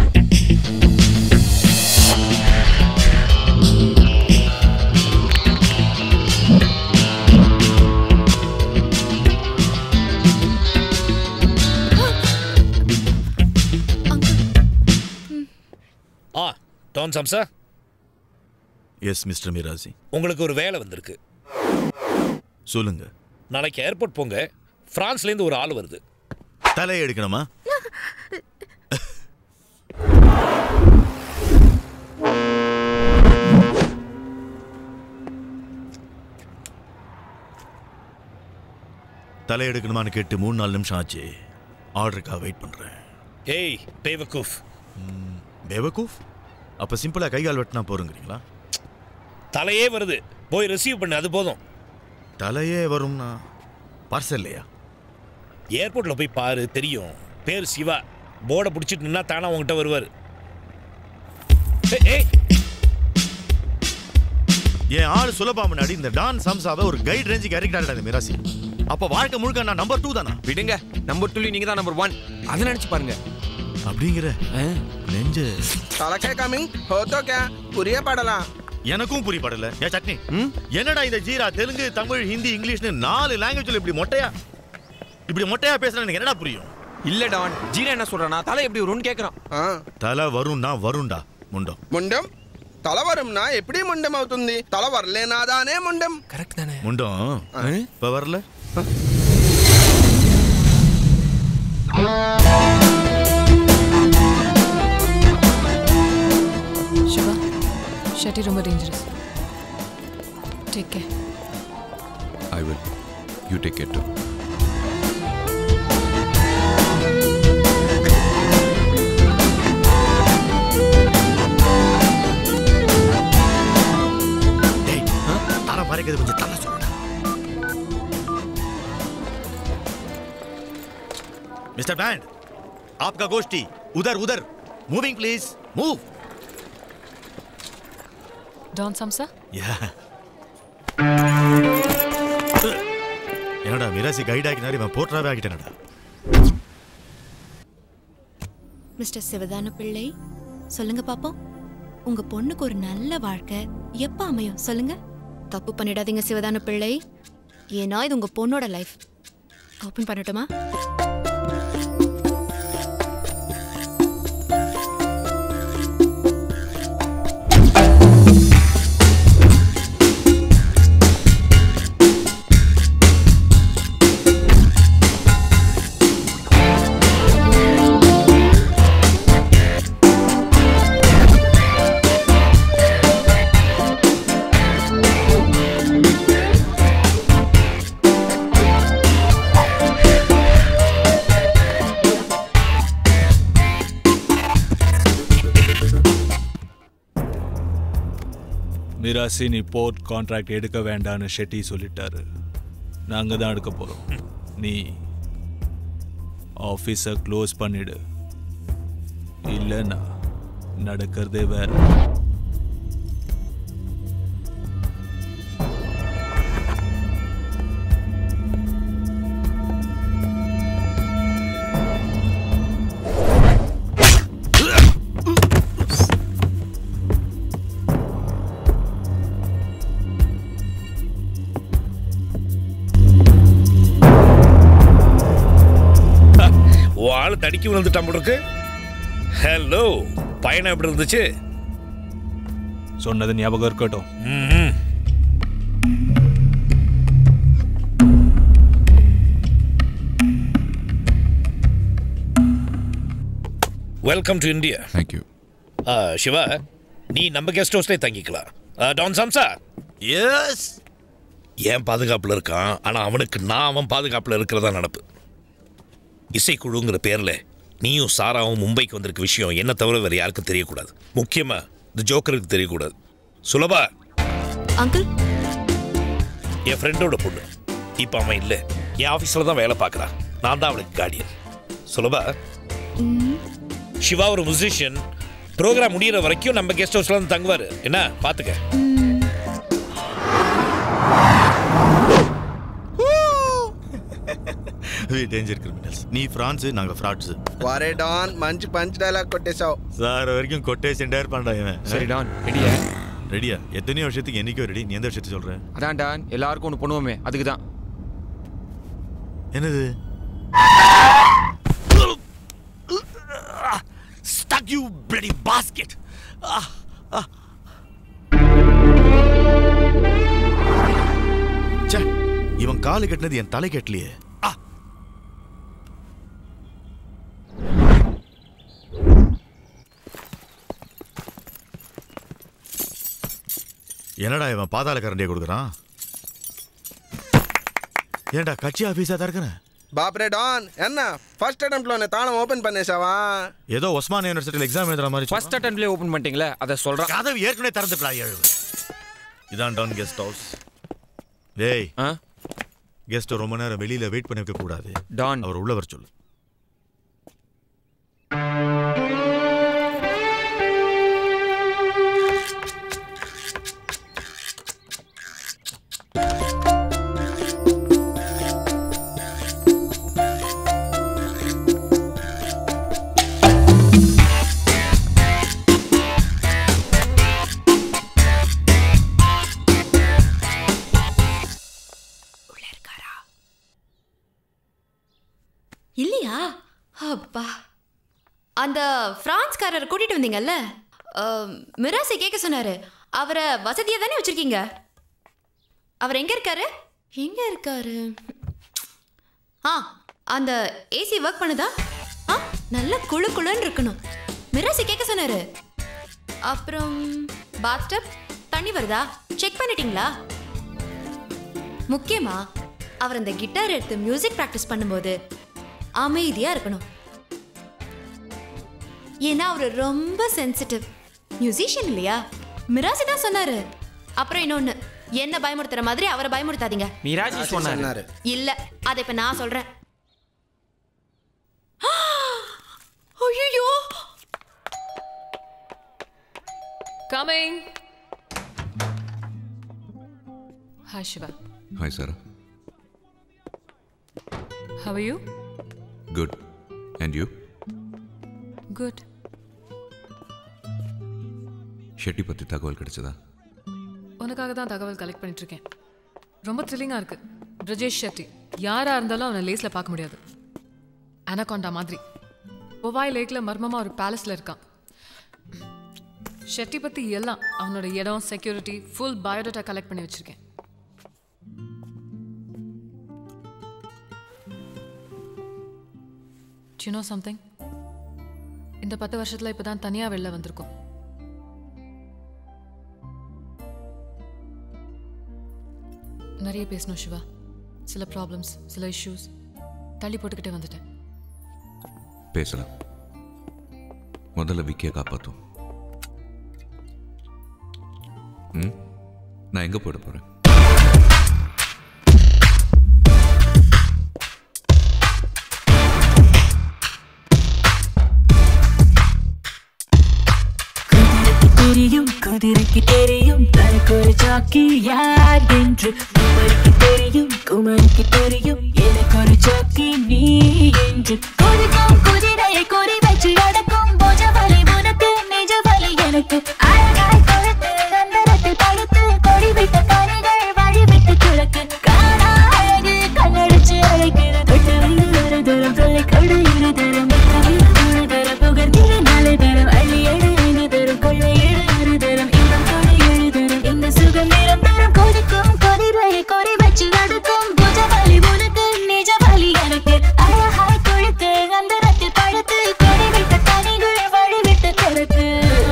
ஆ டான் சம்சா எஸ் மிஸ்டர் மிராசி உங்களுக்கு ஒரு வேலை வந்திருக்கு சொல்லுங்க நாளைக்கு ஏர்போர்ட் போங்க பிரான்ஸ்ல இருந்து ஒரு ஆள் வருது தலையை எடுக்கணுமா தலை எடுக்கணுமான்னு கேட்டு மூணு நாலு நிமிஷம் ஆச்சு ஆர்டருக்காக வெயிட் பண்றேன் ஏய் பேவக்கூஃப் பேவகூஃப் அப்ப சிம்பிளா கை கால் வெட்டினா போறீங்களா தலையே வருது போய் ரிசீவ் பண்ணு அது போதும் தலையே வரும்னா பார்சல் இல்லையா ஏர்போர்ட்ல போய் பாரு தெரியும் பேர் சிவா போர்டை பிடிச்சிட்டு நின்னா தானா உங்ககிட்ட வருவார் ஏய், ஏய் என் ஆளு சுலபா முன்னாடி இந்த டான் சம்சாவை ஒரு கைட் ரேஞ்சுக்கு இறக்கிட்டாரு இந்த மிராசி அப்ப வாழ்க்கை முழுக்க நான் நம்பர் டூ தானா விடுங்க நம்பர் டூலி நீங்க தான் நம்பர் ஒன் அதை நினைச்சு பாருங்க அப்படிங்கிற நெஞ்சு தலக்கை கமிங் ஹோத்தோ கே புரிய படலாம் எனக்கும் புரியப்படல ஏன் சட்னி என்னடா இந்த ஜீரா தெலுங்கு தமிழ் ஹிந்தி இங்கிலீஷ்னு நாலு லாங்குவேஜ்ல இப்படி மொட்டையா இப்படி மொட்டையா பேசுனா எனக்கு என்னடா புரியும் இல்ல டான் ஜீரா என்ன சொல்றானா தலை எப்படி வரும்னு கேக்குறான் தலை வரும்னா வரும்டா முண்டம் ముండం తల వరంనా ఎప్పుడీ ముండం అవుతుంది తల వరలేనాదానే ముండం కరెక్ట్ தானே முண்டம் இப்ப வரல சிவா ஷட்டி ரொம்ப dangerous take care I will you take care தலை மறைக்கிறது கொஞ்சம் தலை சொல்லுடா मिस्टर बैंड आपका गोष्ठी उधर उधर मूविंग प्लीज मूव டான் சம்சா என்னடா மிராசி கைட் ஆக்கினாரு இவன் போட்டராவே ஆகிட்டேனடா மிஸ்டர் சிவதானு பிள்ளை சொல்லுங்க பாப்போம் உங்க பொண்ணுக்கு ஒரு நல்ல வாழ்க்கை எப்ப அமையும் சொல்லுங்க தப்பு பண்ணிடாதீங்க சிவதானு பிள்ளை ஏன்னா இது உங்க பொண்ணோட லைஃப் ஓப்பன் பண்ணட்டுமா மிராசி நீ போர்ட் கான்ட்ராக்ட் எடுக்க வேண்டான்னு ஷெட்டி சொல்லிட்டாரு நாங்கள் தான் எடுக்க போகிறோம் நீ ஆஃபீஸை க்ளோஸ் பண்ணிடு இல்லைன்னா நடக்கிறதே வேற ஓ ஆள் தடுக்கி விழுந்துட்டான் போல இருக்கு ஹலோ பயணம் எப்படி இருந்துச்சு சொன்னது ஞாபகம் இருக்கட்டும் ம்ம். Welcome to India thank you Siva நீ நம்ம கெஸ்ட் ஹவுஸ்லேயே தங்கிக்கலாம் ஆ, டான் சாம்சா எஸ் ஏன் பாதுகாப்பில் இருக்கான் ஆனால் அவனுக்கு நான் அவன் பாதுகாப்பில் இருக்கிறதா நடப்பு இசைக்குழுங்கிற பேரில் நீயும் சாராவும் மும்பைக்கு வந்திருக்க விஷயம் என்ன தவிர வேறு யாருக்கும் தெரியக்கூடாது முக்கியமாக இந்த ஜோக்கருக்கு தெரியக்கூடாது சுலபா அங்கிள் என் ஃப்ரெண்டோட பொண்ணு இப்போ அவன் இல்லை என் ஆஃபீஸில் தான் வேலை பார்க்குறான் நான் தான் அவளுக்கு கார்டியன் சுலபா சிவா ஒரு மியூசிஷியன் ப்ரோக்ராம் முடியிற வரைக்கும் நம்ம கெஸ்ட் ஹவுஸ்ல தான் தங்குவார் என்ன பார்த்துக்க டேஞ்சர் கிரிமினல்ஸ் நீ ஃப்ரான்ஸ் நாங்க ஃப்ராட்ஸ் వారే డాన్ మంచి పంచ్ డైలాగ్ కొట్టేశావు சார் வரைக்கும் கொட்டேஷன் டேர் பண்றா இவன் சரி, டான், ரெடியா? ரெடியா எத்தனையோ வருஷத்துக்கு என்னைக்கோ ரெடி நீ எந்த வருஷத்தை சொல்ற அதான் டான் எல்லாருக்கும் ஒன்று பண்ணுவோமே அதுக்கு தான் என்னது Stuck you bloody basket! Ah, ah. ச்சே, இவன் காலு கட்டினது என் தலை கட்டலையே ஆ. என்னடா இவன் பாதாள கரண்டியை கொடுக்குறான் ஏன்டா கட்சி ஆஃபீஸா திறக்கிறேன் బాప్రే డాన్ ఎన్న ఫస్ట్ అటెంప్ట్ లోనే తాళం ఓపెన్ పన్నేసావా ஏதோ ஒஸ்மான் யூனிவர்சிட்டியில் எக்ஸாம் எழுதுற மாதிரி ஃபர்ஸ்ட் அட்டெம்ப்ட்லேயே ஓப்பன் பண்ணிட்டீங்களே அதை சொல்கிறேன் கதவு ஏற்கனவே திறந்துட்டா எழுவு இதான் டவுன் கெஸ்ட் ஹவுஸ் டேய் கெஸ்ட் ரொம்ப நேரம் வெளியில வெயிட் பண்ண வைக்க கூடாது டான் அவர் உள்ள வர சொல்லு இல்லையா அப்பா அந்த பிரான்ஸ்காரரை கூட்டிட்டு வந்தீங்கல்ல அஹ், மிராசை கேட்க சொன்னாரு அவரை வசதியா தானே வச்சிருக்கீங்க அவர் எங்க இருக்காரு எங்க இருக்காரு ஆ அந்த ஏசி ஒர்க் பண்ணுதா ஆ நல்ல குளு குளுன்னு இருக்கணும் மிராசி கேட்க சொன்னாரு அப்புறம் பாத்டப் தண்ணி வருதா செக் பண்ணிட்டீங்களா முக்கியமா அவர் அந்த கிட்டார் எடுத்து மியூசிக் ப்ராக்டிஸ் பண்ணும்போது அமைதியா இருக்கணும் ஏன்னா அவர் ரொம்ப சென்சிட்டிவ் மியூசிஷியன் இல்லையா மிராசி தான் சொன்னாரு அப்புறம் இன்னொன்னு என்ன பயமுறுத்துற மாதிரி அவரை பயமுறுத்தாதீங்க மிராஜி சொன்னாரு இல்ல அதை இப்ப நான் சொல்றேன் ஐயோ coming hi Siva hi sir how you good and you good Shetty பற்றி தகவல் கிடைச்சதா உனக்காக தான் தகவல் கலெக்ட் பண்ணிட்டு இருக்கேன் ரொம்ப த்ரில்லிங்காக இருக்கு பிரஜேஷ் ஷெட்டி யாரா இருந்தாலும் அவனை லேஸ்ல பார்க்க முடியாது அனகாண்டா மாதிரி ஒவாய் லேக்ல மர்மமா ஒரு பேலஸ்ல இருக்கான் ஷெட்டி பத்தி எல்லாம் அவனோட இடம் செக்யூரிட்டி ஃபுல் பயோடேட்டா கலெக்ட் பண்ணி வச்சிருக்கேன் you know சம்திங் இந்த பத்து வருஷத்துல இப்பதான் தனியா வெளில வந்திருக்கோம் நிறைய பேசணும் சிவா சில ப்ராப்ளம்ஸ் சில இஷ்யூஸ் தள்ளி போட்டுக்கிட்டே வந்துட்டேன் பேசலாம் முதல்ல விக்கியை காப்பாற்றும் ம் நான் எங்கே போயிட போகிறேன் தெரியும் குதிரைக்கு தெரியும் தனக்கு ஒரு ஜாக்கி யார் என்று குமரிக்கு தெரியும் குமரிக்கு தெரியும் எனக்கு ஒரு ஜாக்கி நீ என்று குதிக்கும் குதிரையை குறி வச்சு நடக்கும் போஜ வலி உனக்கு நிஜ வலி எனக்கு அழகாய் கொழுத்து அந்தரத்தில் படுத்து கொடி விட்ட கனிகள் வழி விட்டு கிழக்கு காணா அழகு கண்ணடிச்சு அழைக்கிற தொட்டு வைத்து ஒரு தூரம் தொல்லை கொடு இரு தரம் மூணு தரம் புகழ்ந்திரு நாலு தரம் அள்ளி எடு ஐந்து தரம் கொள்ளை எடு ஆறு தரம் இன்பம் கொடு ஏழு தரம் இந்த சுகம் நேரம் தரம் கொதிக்கும் கொதிரையை கொடி வச்சு அடுக்கும் புஜ வலி உனக்கு நிஜ வலி எனக்கு அழகாய் கொழுத்து அந்தரத்தில் படுத்து கொடி விட்ட கனிகள் வழி விட்டு கிடக்கு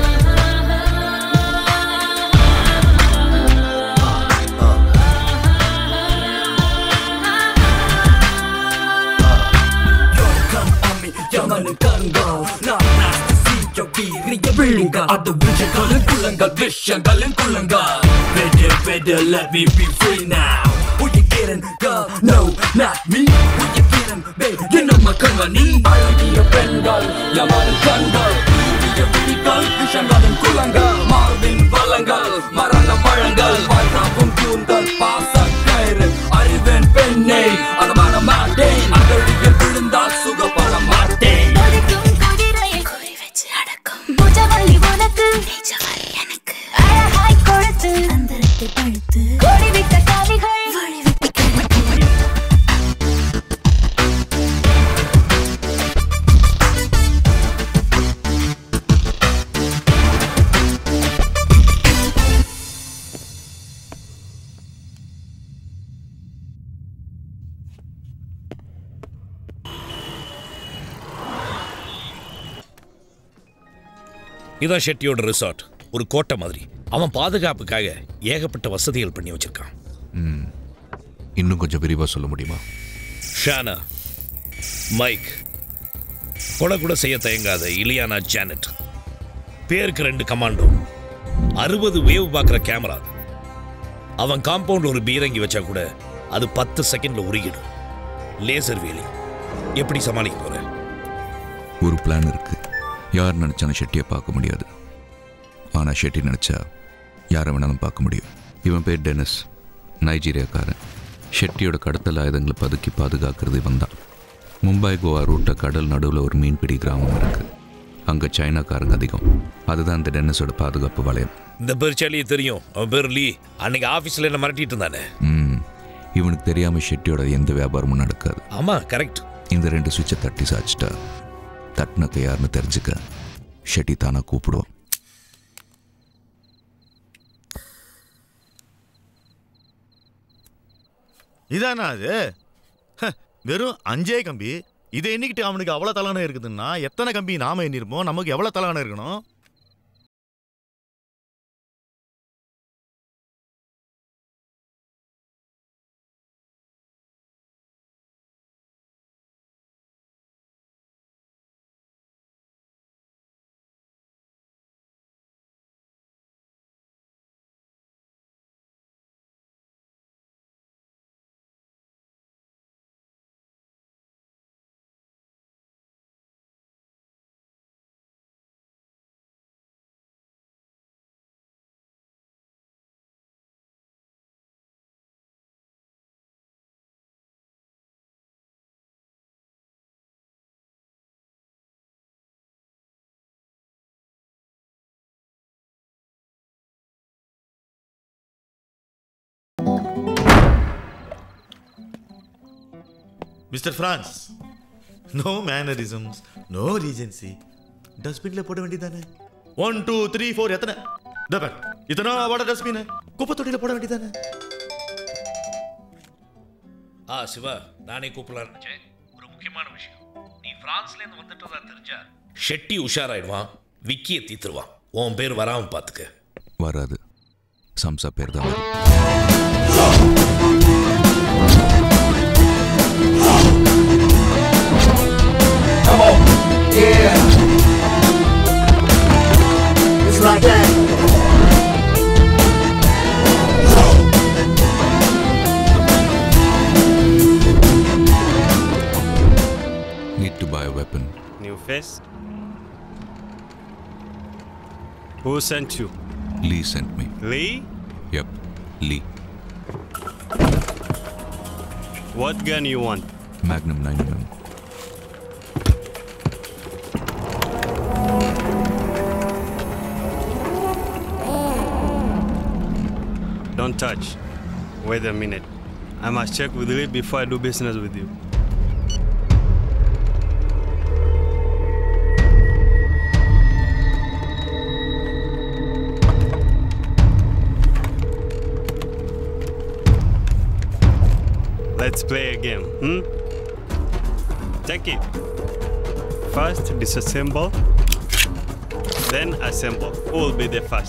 யமனு கருங்கோ நான் நாஸ்தி வீரிய விழுங்க அது விஜயங்களின் குள்ளங்கள் விஷயங்களின் குள்ளங்கள் Better, better, let me be free now Who you kidding, girl? No, not me Who you kidding, babe? என்ன மக்கள்மணி அழகிய பெண்கள் யமனு கண்கள் வீரிய விழிகள் விஷயங்களின் குள்ளங்கள் மார்பின் வளங்கள் மரண பழங்கள் வாழ்றாவும் தூண்கள் பாச கயிறு அறிவேன் பெண்ணை அகமான மாட்டேன் அகழியில் விழுந்தால் சுகப்பட மாட்டேன் கொதிக்கும் குதிரையை குறி வச்சு அடக்கும் புஜ வலி உனக்கு நிஜ வலி எனக்கு அழகாய் கொழுத்து அந்தரத்தில் பழுத்து கொடி விட்ட காலிகள் வழி விட்டு கிடக்கு இதான் ஷெட்டியோட ரிசார்ட் ஒரு கோட்டை மாதிரி அவன் பாதுகாப்புக்காக ஏகப்பட்ட வசதிகள் பண்ணி வச்சிருக்கான் ம் இன்னும் கொஞ்சம் விரிவாக சொல்ல முடியுமா ஷானா மைக் கொலை கூட செய்ய தயங்காத இலியானா ஜானட் பேருக்கு ரெண்டு கமாண்டோ அறுபது வேவ் பார்க்குற கேமரா அவன் காம்பவுண்ட் ஒரு பீரங்கி வச்சா கூட அது பத்து செகண்ட்ல உருகிடும் லேசர் வேலி எப்படி சமாளிக்க போற ஒரு பிளான் இருக்கு யார் நினச்சாலும் ஷெட்டியை பார்க்க முடியாது ஆனால் ஷெட்டி நினச்சா யாரை வேணாலும் பார்க்க முடியும் இவன் பேர் டெனிஸ் நைஜீரியாக்காரன் ஷெட்டியோட கடத்தல் ஆயுதங்களை பதுக்கி பாதுகாக்கிறது இவன் தான் மும்பை கோவா ரூட்டை கடல் நடுவில் ஒரு மீன்பிடி கிராமம் இருக்கு அங்கே சைனாக்காரங்க அதிகம் அதுதான் இந்த டென்னிஸோட பாதுகாப்பு வளையம் இந்த பெருச்சாலியே தெரியும் அவன் பேர் லீ அன்னைக்கு ஆஃபீஸில் என்ன மிரட்டிட்டு இருந்தானே ம் இவனுக்கு தெரியாமல் ஷெட்டியோட எந்த வியாபாரமும் நடக்காது ஆமா கரெக்ட் இந்த ரெண்டு சுவிட்சை தட்டி சாச்சிட்டா தட்டினக்க யாருன்னு தெரிஞ்சுக்க ஷெட்டி தானா கூப்பிடுவான் இதானா அது ஹ, வெறும் அஞ்சே கம்பி இதை எண்ணிக்கிட்டு அவனுக்கு அவ்வளோ தலான இருக்குதுன்னா எத்தனை கம்பி நாம எண்ணிருப்போம் நமக்கு எவ்வளோ தலான இருக்கணும் mister France no mannerisms no regency டஸ்ட்பின்ல போட வேண்டியதானே ஒன் டூ த்ரீ ஃபோர் எத்தனை இதோ பார், இத்தனை வாட டஸ்ட்பின் குப்பை தொட்டியில போட வேண்டியதானே ஆ சிவா நானே கூப்பிடலாம் நினைச்சேன் ஒரு முக்கியமான விஷயம் நீ பிரான்ஸ்ல இருந்து வந்துட்டதா தெரிஞ்சா ஷெட்டி உஷாராயிடுவான் விக்கியை தீத்துருவான் உன் பேர் வராம பாத்துக்க வராது சம்சா பேர் தான் வரும் Yeah. It's like that. Who sent you? Lee sent me. Lee? Yep, Lee. What gun you want? Magnum 9mm. Don't touch. Wait a minute. I must check with Lee before I do business with you. Let's play a game, hmm? Take it. First disassemble, then assemble. Who will be the first?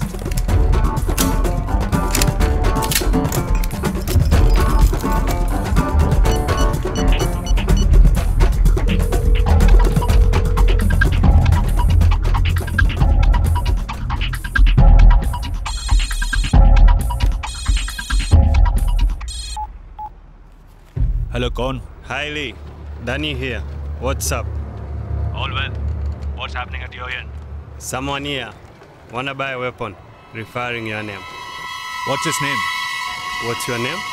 Hello कौन Hi Lee, Danny here. What's up? All well. What's happening at your end? Someone here. Wanna buy a weapon? Referring your name. What's his name? What's your name?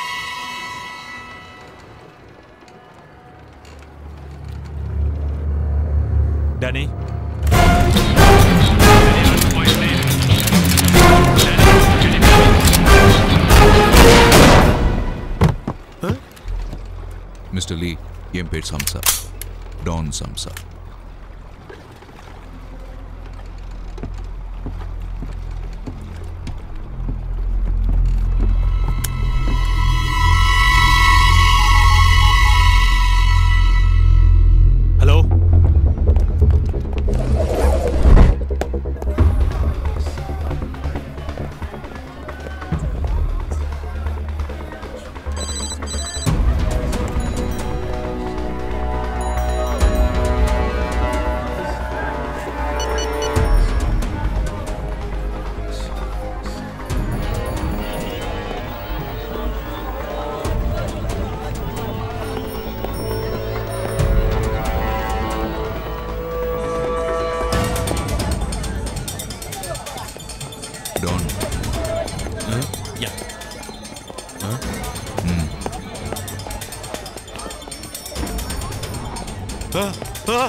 Danny. Mister Lee என் பேர் சம்சா Don சம்சா Hello? Don யா ம் Ah, ah.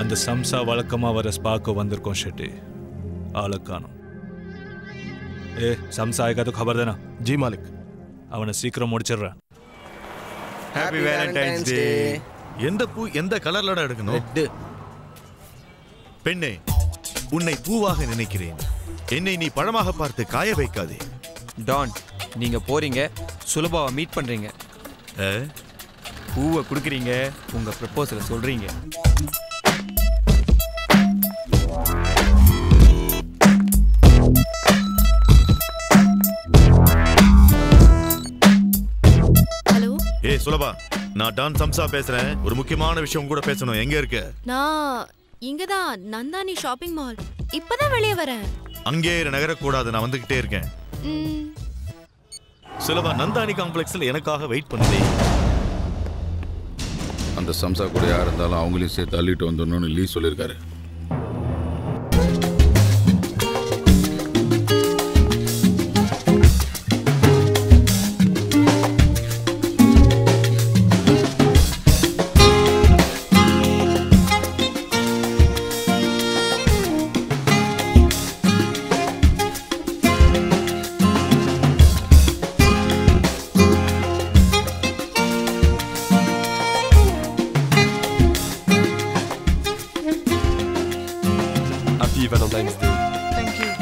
அந்த சம்சா வழக்கமா வர ஸ்பாக்கு வந்திருக்கோம் ஷெட்டி ஆளை காணோம் ஏ சம்சா ஆயக்கா तो खबर देना जी मालिक அவனை சீக்கிரம் முடிச்சிடுறேன் ஹாப்பி வேலண்டைன்ஸ் டே எந்த பூ எந்த கலர்லடா எடுக்கணும் பெண்ணே உன்னை பூவாக நினைக்கிறேன் என்னை நீ பழமாக பார்த்து காய வைக்காதே டான் நீங்க போறீங்க சுலபாவை மீட் பண்றீங்க பூவை கொடுக்குறீங்க உங்க ப்ரப்போசலை சொல்றீங்க ஏ சுலபா நான் டான் சம்சா பேசுறேன் ஒரு முக்கியமான விஷயம் கூட பேசணும் எங்க இருக்க நான் இங்கதான் நந்தானி ஷாப்பிங் மால் இப்பதான் வெளியே வரேன் அங்கே இரு, நகரக்கூடாது நான் வந்துகிட்டே இருக்கேன் ம், சுலபா நந்தானி காம்ப்ளெக்ஸ்ல எனக்காக வெயிட் பண்ணுதே அந்த சம்சா கூட யார் இருந்தாலும் அவங்களையும் சேர்த்து அள்ளிட்டு வந்துடணும்னு லீ சொல்லியிருக்காரு Happy Valentine's Day. Thank you.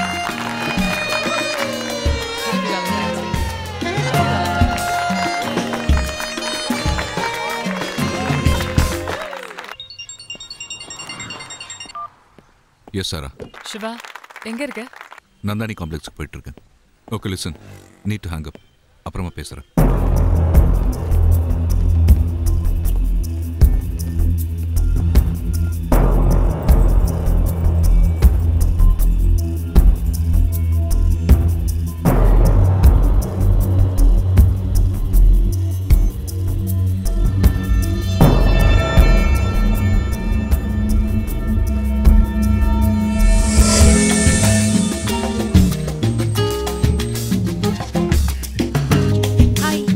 Happy Valentine's Day. Yes Sara Siva எங்க இருக்க நந்தானி காம்ப்ளெக்ஸுக்கு போயிட்டு இருக்கேன் okay listen need to hang up அப்புறமா பேசுகிறேன் ஹாய்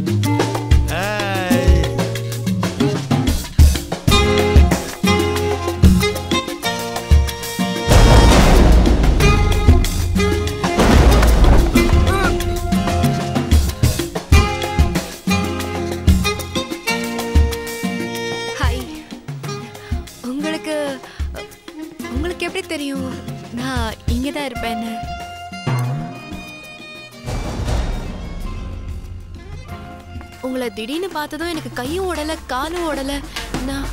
ஹாய் உங்களுக்கு உங்களுக்கு எப்படி தெரியும் நான் இங்கே தான் இருப்பேன்னு உங்களை திடீர்னு பார்த்ததும் எனக்கு கையும் ஓடல காலும் ஓடல நான்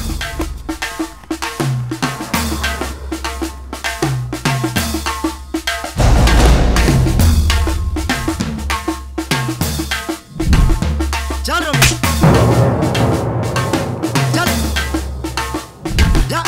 चल रमेश चल जा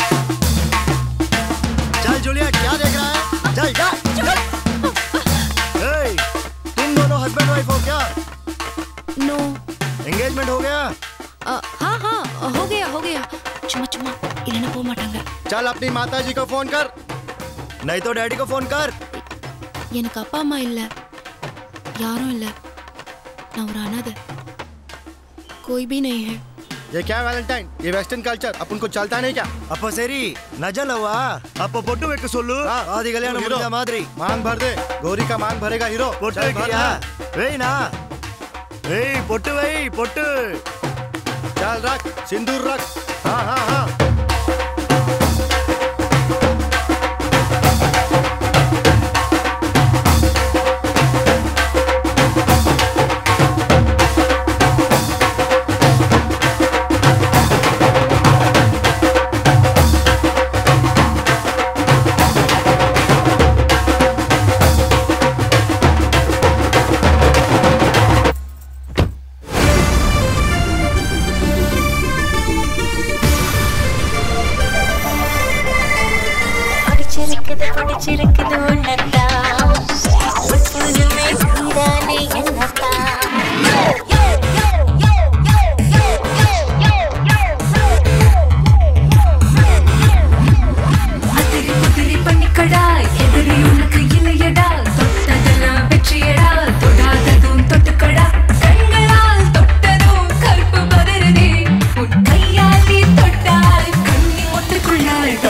चल जूलिया क्या देख रहा है चल जा चल ए, तुम दोनों हस्बैंड वाइफ हो क्या नो एंगेजमेंट हो गया अ, हाँ हाँ हो गया हो गया சும்மா சும்மா இல்லைன்னா போக மாட்டாங்க चल अपनी माता जी को फोन कर नहीं तो डैडी को फोन कर எனக்கு அப்பா அம்மா இல்ல யாரும் இல்ல நான் ஒரு அனாதை कोई भी नहीं है ये क्या वैलेंटाइन ये वेस्टर्न कल्चर अपन को चलता नहीं क्या அப்ப சரி நஜலவா அப்ப பொட்டு வைக்க சொல்லு ஆதி கல்யாணம் முடிஞ்ச மாதிரி मांग भर दे गौरी का मांग भरेगा हीरो பொட்டு வைக்கிறியா வெயினா ஏய் பொட்டு வை பொட்டு चल रख सिंदूर रख हाँ हाँ हाँ பிடிச்சிருக்குது பிடிச்சிருக்குது உன்னத்தான் எப்போதுமே நீதானே என்னத்தான் அதிரி புதிரி பண்ணிக்கடா எதிரி உனக்கு இல்லையடா தொட்டதெல்லாம் வெற்றியடா தொடாததும் தொட்டுக்கடா கண்களால் தொட்டதும் கருப்பு பதறுதே உன் கையால் நீ தொட்டால் கண்ணி ஒட்டுக்குள்ளாள்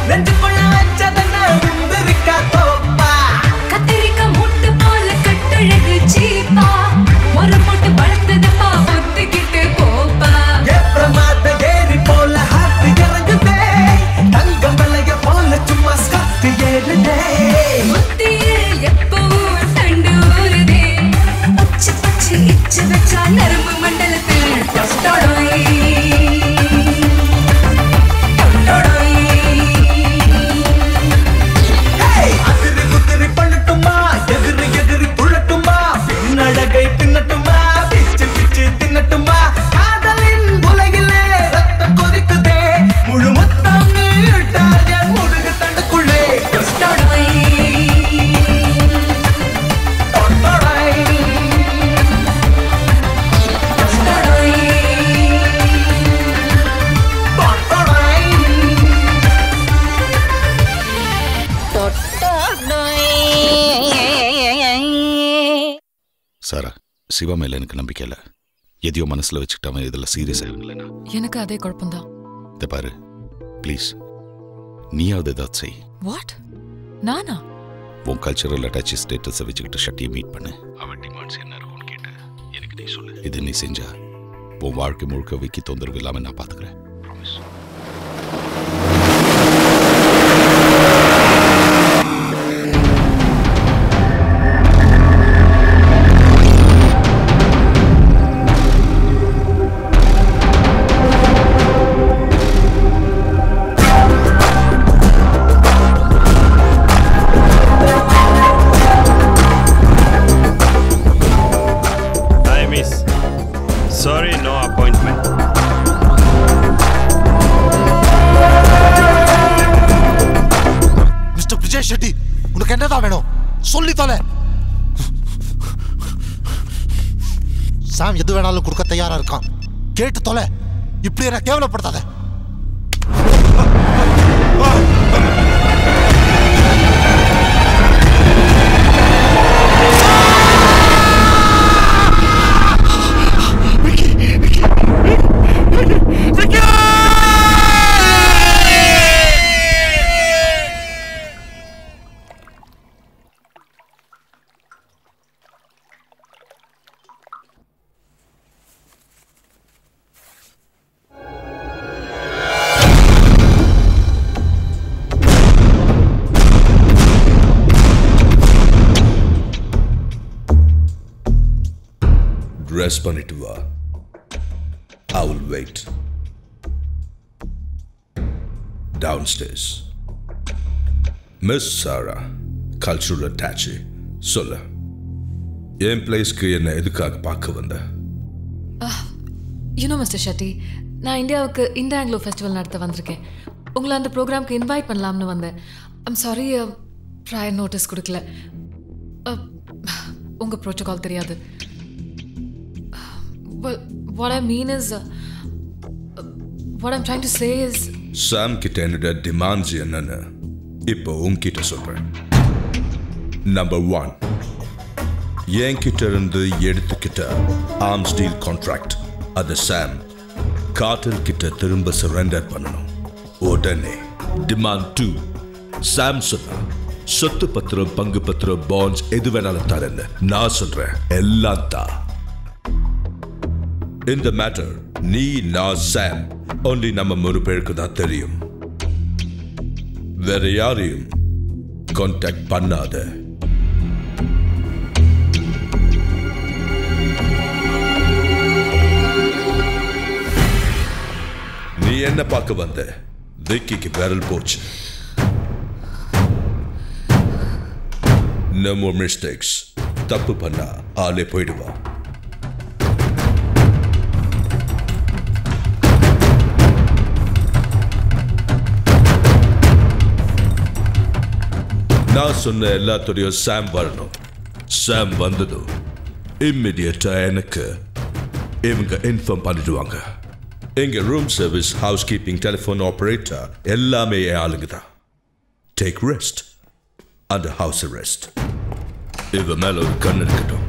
நெஞ்சுக்குள்ள வச்சதென்ன முந்திரிக்கா தோப்பா கத்திரிக்காய் முட்டு போல கட்டழகு சீப்பா ஒரு போட்டு வளர்த்ததப்பா ஒத்துக்கிட்டு போப்பா ஏப்ரமாத ஏறி போல ஹார்ட் இறங்குதே தங்கம் விளைய போல சும்மா ஸ்கர்ட் ஏறுதே முத்தியில் எப்பவும் தண்டு ஊறுதே உச்சி பச்சி இச்சு வச்சா நரம்பு மண்டலத்தில் டொடொடொய். டொடொடொய். Hey! அதிரி குதிரி பண்ணட்டுமா எதிரி எதிரி துள்ளட்டுமா பின்னழகை தின்னட்டுமா பிச்சு பிச்சு தின்னட்டுமா காதலின் உலகிலே ரத்தம் கொதிக்குதே முழு மொத்தம் நீட்டாக முடுகு தண்டுக்குள்ளே டொடொய். சாரா சிவா மேல எனக்கு நம்பிக்கை இல்லை எதையோ மனசுல வச்சுக்கிட்டு அவன் இதில் சீரியஸ் ஆகலைன்னா எனக்கு அதே குழப்பம்தான் இதை பாரு ப்ளீஸ் நீயாவது ஏதாவது செய் வாட் நானா உன் கல்ச்சரல் அட்டாச் ஸ்டேட்டஸை வச்சுக்கிட்டு ஷட்டியை மீட் பண்ணு அவன் டிமாண்ட்ஸ் என்ன இருக்கும்னு கேட்டு எனக்கு நீ சொல்லு இது நீ செஞ்சா உன் வாழ்க்கை முழுக்க விக்கி தொந்தரவு இல்லாமல் நான் பார்த்துக்கிறேன் promise Hi, miss. Sorry, no appointment. Mister Vijay Shetty உனக்கு என்னதான் வேணும் சொல்லி தொலை சாம் எது வேணாலும் கொடுக்க தயாரா இருக்கான் கேட்டு தொலை இப்படி என்ன கேவலப்படுத்தாத ட்ரெஸ் பண்ணிட்டு வா I will wait downstairs miss Sara cultural attache சொல்ல என் பிளேஸ்க்கு என்ன எதுக்காக பார்க்க வந்த யூனோ மிஸ்டர் ஷெட்டி நான் இந்தியாவுக்கு இந்தியா ஆங்கிலோ ஃபெஸ்டிவல் நடத்த வந்திருக்கேன் உங்களை அந்த ப்ரோக்ராம்க்கு இன்வைட் பண்ணலாம்னு வந்தேன் ஐம் சாரி ப்ரையர் நோட்டீஸ் கொடுக்கல Uh, உங்க ப்ரோட்டோகால் தெரியாது Well, what I mean is, uh, uh, what I'm trying to say is, Sam கிட்ட என்னோட டிமாண்ட்ஸ் என்னன்னு இப்போ உன்கிட்ட சொல்றேன் நம்பர் ஒன் என்கிட்ட இருந்து எடுத்துக்கிட்ட ஆர்ம் ஸ்டீல் கான்ட்ராக்ட் அதை சாம் காட்டல் கிட்ட திரும்ப சரண்டர் பண்ணணும் உடனே டிமாண்ட் டூ சாம் சொன்னா சொத்து பத்திரம் பங்கு பத்திரம் பாண்ட்ஸ் எது வேணாலும் தரேன்னு நான் சொல்றேன் எல்லாம் தான் இந்த மேட்டர் நீ நான் சாம் only நம்ம மூணு பேருக்கு தான் தெரியும் வேற யாரையும் கான்டாக்ட் பண்ணாத நீ என்ன பார்க்க வந்த விக்கிக்கு விரல் போச்சு no more mistakes தப்பு பண்ணா ஆளே போயிடுவான் நான் சொன்ன எல்லாத்துடையும் சாம் வரணும் சாம் வந்ததும் இம்மிடியட்டா எனக்கு இவங்க இன்ஃபார்ம் பண்ணிடுவாங்க எங்க room service housekeeping telephone operator எல்லாமே என் ஆளுங்க தான் டேக் ரெஸ்ட் அந்த ஹவுஸ் ரெஸ்ட் இவ மேல ஒரு கண் இருக்கட்டும்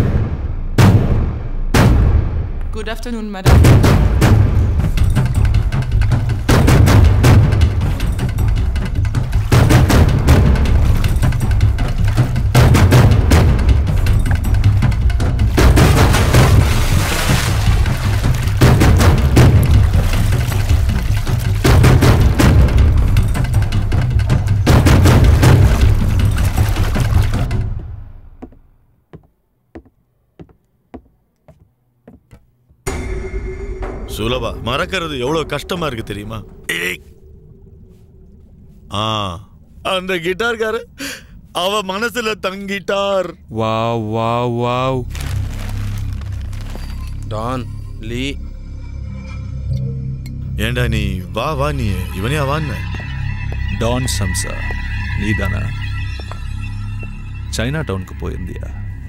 Good afternoon, madam. சுலபா மறக்கிறது எவ்வளவு கஷ்டமா இருக்கு தெரியுமா ஏய். ஆ அந்த கிட்டார்கார அவ மனசுல தங்கிட்டார் wow wow wow don Lee ஏண்டா நீ வா வா நீ இவனையா வான்னு டான் சம்சா நீதானா சைனா டவுனுக்கு போயிருந்தியா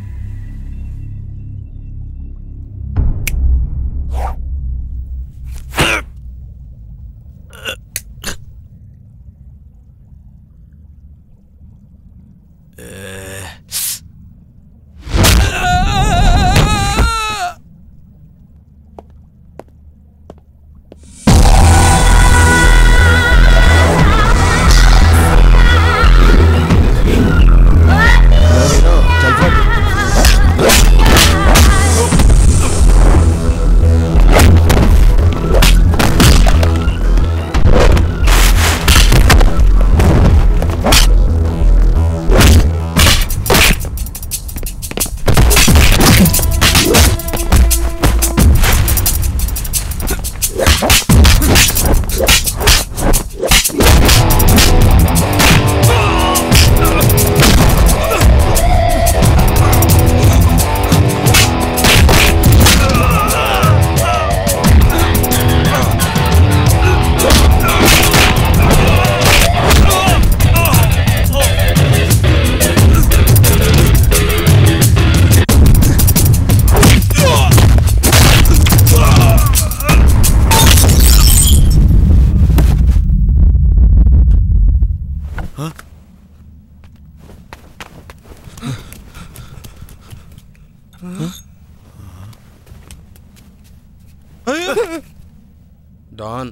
டான்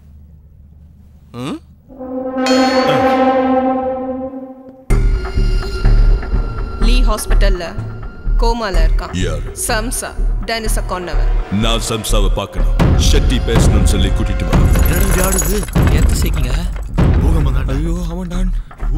லீ ஹாஸ்பிட்டல்ல கோமால இருக்கான் யார் சம்சா டெனிஸ கொன்னவன் நான் சம்சாவை பார்க்கணும் ஷெட்டி பேசணும்னு சொல்லி கூட்டிட்டு வா ஆடுது எத்த சேர்க்கீங்க பூகம்பம் தான் ஐயோ அவன் டான்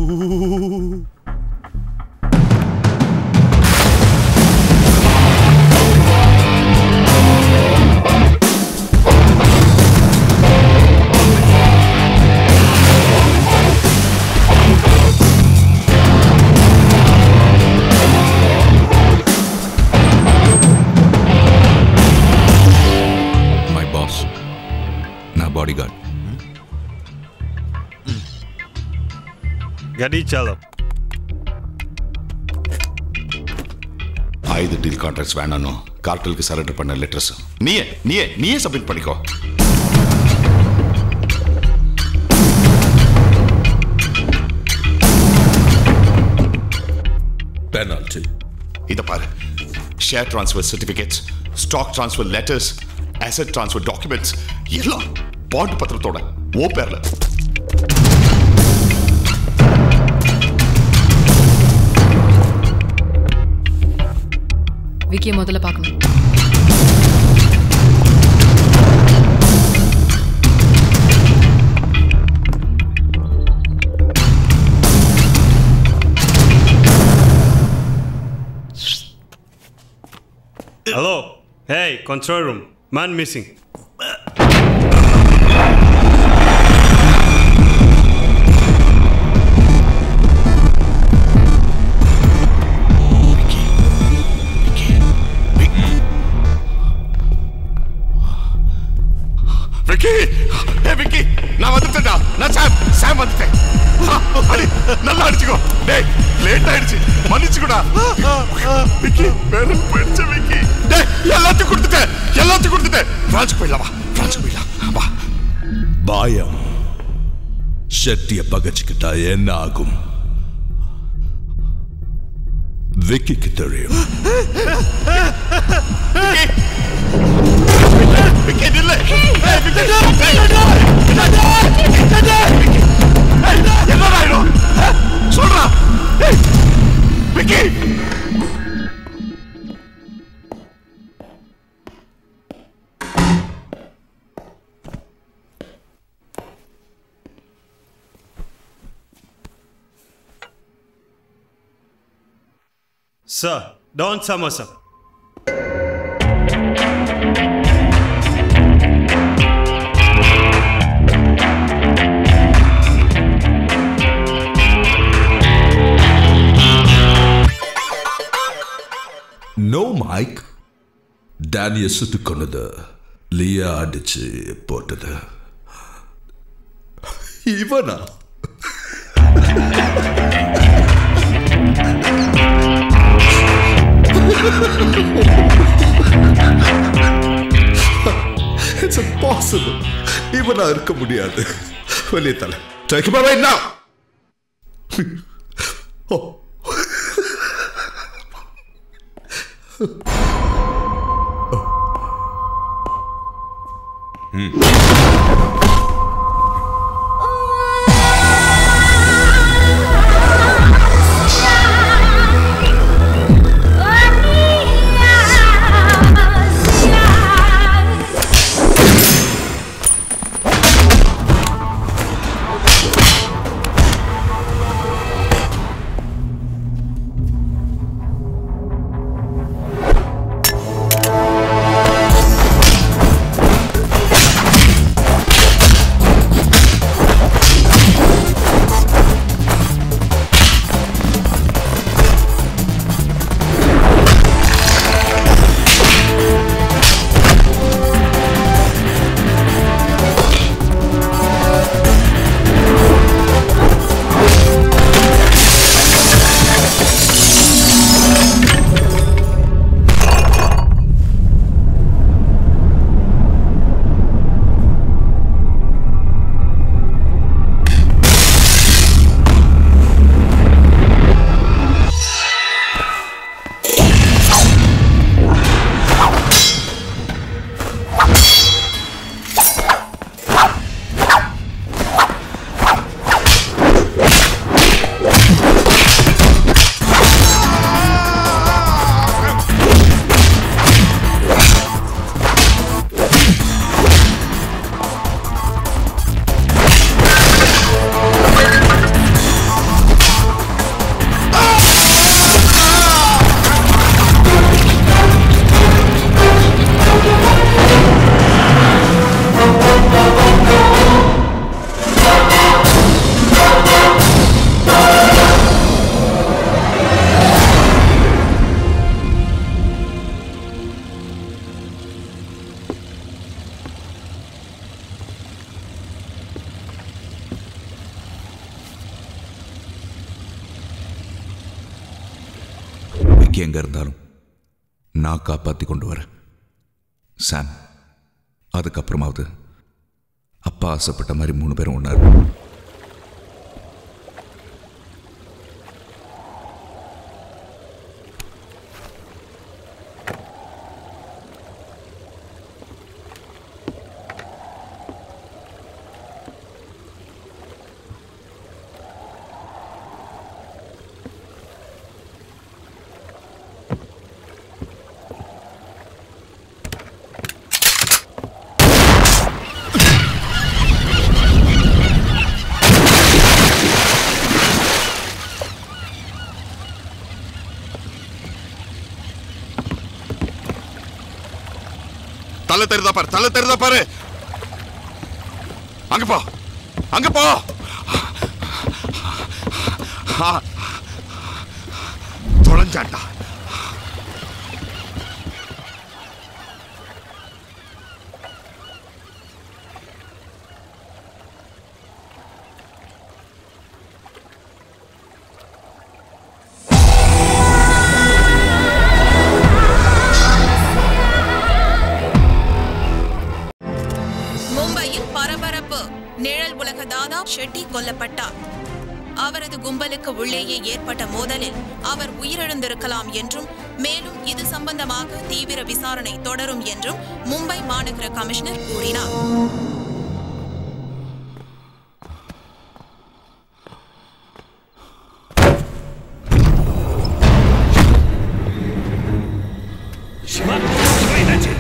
மை பாஸ் நான் பாடி கார்டு गाड़ी चलो ஆயுத டீல் கான்ட்ராக்ட்ஸ் வேணானோ கார்டலுக்கு சரண்டர் பண்ண லெட்டர்ஸ் நீயே நீயே நீயே சப்மிட் பண்ணிக்கோ பெனால்டி இத பாரு share transfer certificates stock transfer letters asset transfer documents எல்லாம் பாண்ட் பத்திரத்தோட ஓ பேர்ல விக்கியை முதல்ல பார்க்கணும் Hello. Hey, control room. Man missing. Vicky ஏ விக்கி நான் வந்துட்டேன்டா நான் சாம் சாம் வந்துட்டேன் ஆ, அடி நல்லா அடிச்சுக்கோ டேய் லேட் ஆயிடுச்சு மன்னிச்சுக்கோடா விக்கி வேலை போயிடுச்சு விக்கி டேய் எல்லாத்தையும் கொடுத்துட்டேன் எல்லாத்தையும் கொடுத்துட்டேன் பிரான்ச்சுக்கு போயிடலாம் வா பிரான்ச்சுக்கு போயிடலாம் வா பயம் ஷெட்டிய பகச்சுக்கிட்டா என்ன ஆகும் விக்கிக்கு தெரியும் விக்கி நில்லு என்ன ஆயிடும் சொல்றா ஏய், விக்கி Sir, Don Samosa. டேனிய சுட்டு கொண்டது லியா அடிச்சு போட்டது இவனா இட்ஸ் impossible இவனா இருக்க முடியாது வெளியே தலை Take him away now! oh. Vicky எங்க இருந்தாலும் நான் காப்பாற்றி கொண்டு வரேன் சாம் அதுக்கப்புறமாவது அப்பா ஆசைப்பட்ட மாதிரி மூணு பேரும் ஒன்றா இருக்கும் தலை தெரிதா பாரு தலை தெரிதா பாரு அங்க போ அங்க போ ஆ. தொலைஞ்சாண்டா மும்பையில் பரபரப்பு நிழல் உலக தாதா ஷெட்டி கொல்லப்பட்டார் அவரது கும்பலுக்கு உள்ளேயே ஏற்பட்ட மோதலில் அவர் உயிரிழந்திருக்கலாம் என்றும் மேலும் இது சம்பந்தமாக தீவிர விசாரணை தொடரும் என்றும் மும்பை மாநகர கமிஷனர் கூறினார் சிவா சிவா என்னாச்சு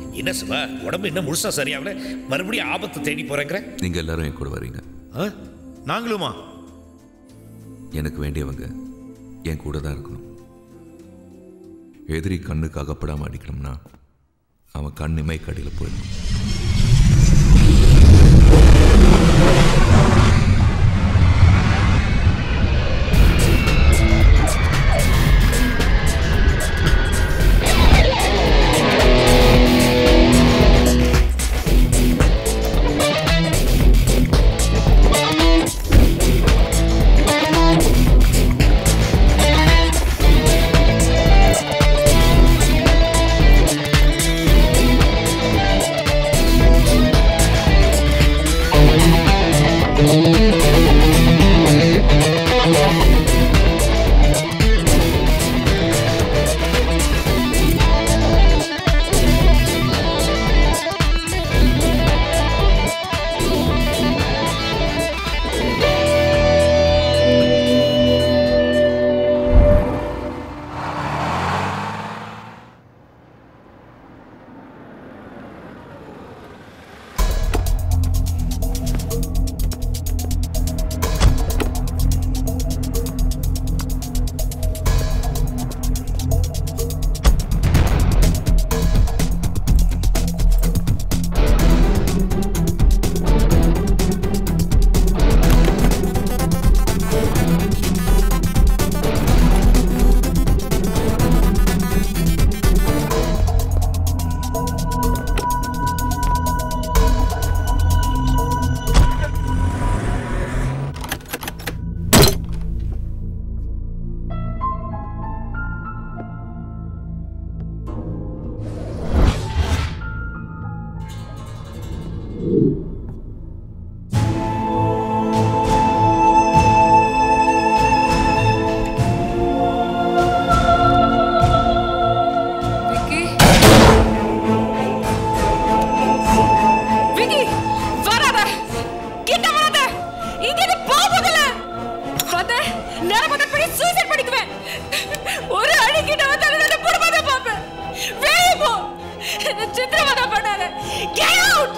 என்ன சிவா உடம்பு இன்னும் முழுசா சரியாகல மறுபடியும் ஆபத்து தேடி போறேங்கிற நீங்க எல்லாரும் என் கூட வரீங்க நாங்களுமா எனக்கு வேண்டியவங்க என் கூட தான் இருக்கணும் எதிரி கண்ணுக்கு அகப்படாம அடிக்கணும்னா அவன் கண் இமை கடியில் போயிடணும் விக்கி விக்கி வராத கிட்ட வராத இங்க இருந்து போ முதல்ல வந்த நேரமத படி சூசைட் பண்ணிக்குவேன் ஒரு அடி கிட்ட வந்தாலும் நான் புறமாத பாப்பேன் வெளியே போ என்ன சித்திரவதை பண்ணாத கெட் அவுட்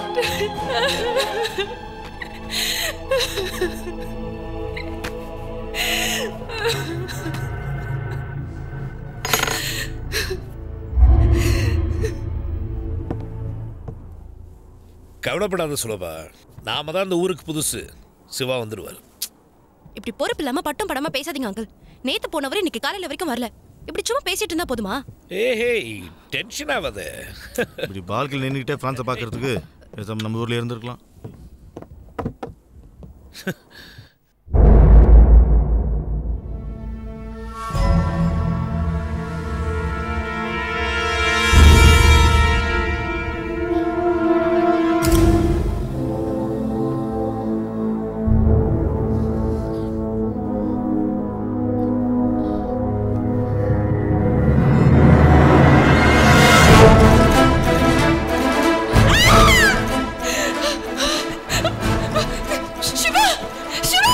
கவலைப்படாத சுலபா நாம தான் இந்த ஊருக்கு புதுசு சிவா வந்துடுவார் இப்படி பொறுப்பு இல்லாம பட்டம் படமா பேசாதீங்க அங்கிள் நேத்து போனவரை இன்னைக்கு காலையில வரைக்கும் வரல இப்படி சும்மா பேசிட்டு இருந்தா போதுமா ஏஹே டென்ஷன் ஆகாத இப்படி பால்கில் நின்றுக்கிட்டே ஃப்ரான்ஸை பார்க்கறதுக்கு பேசாம நம்ம ஊர்ல இருந்திருக்கலாம் சிவா சிவா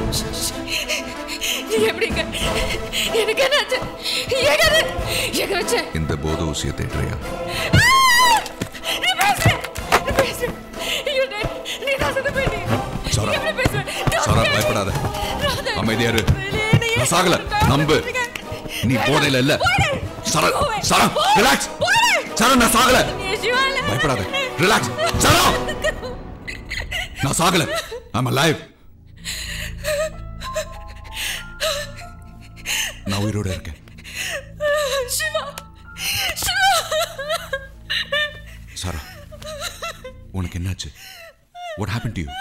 நீ எப்படிங்க எனக்கு என்னாச்சு எங்க எங்க வச்ச இந்த போத ஊசியை தேடுறியா நீ பேசுற நீ பேசுற ஐயோ டேய், நீ தான் செத்து போயிட்டீ சாரா. எப்படி பேசுற சாரா பயப்படாத அமைதியா இரு நான் சாகல நம்பு நீ போதையில இல்ல சாரா சாரா ரிலாக்ஸ் சாரா நான் சாகல பயப்படாத ரிலாக்ஸ் சாரா நான் சாகல ஐம் alive நான் உயிரோட இருக்கேன் சிவா சிவா சாரா உனக்கு என்னாச்சு வாட் ஹேப்பன் டு யூ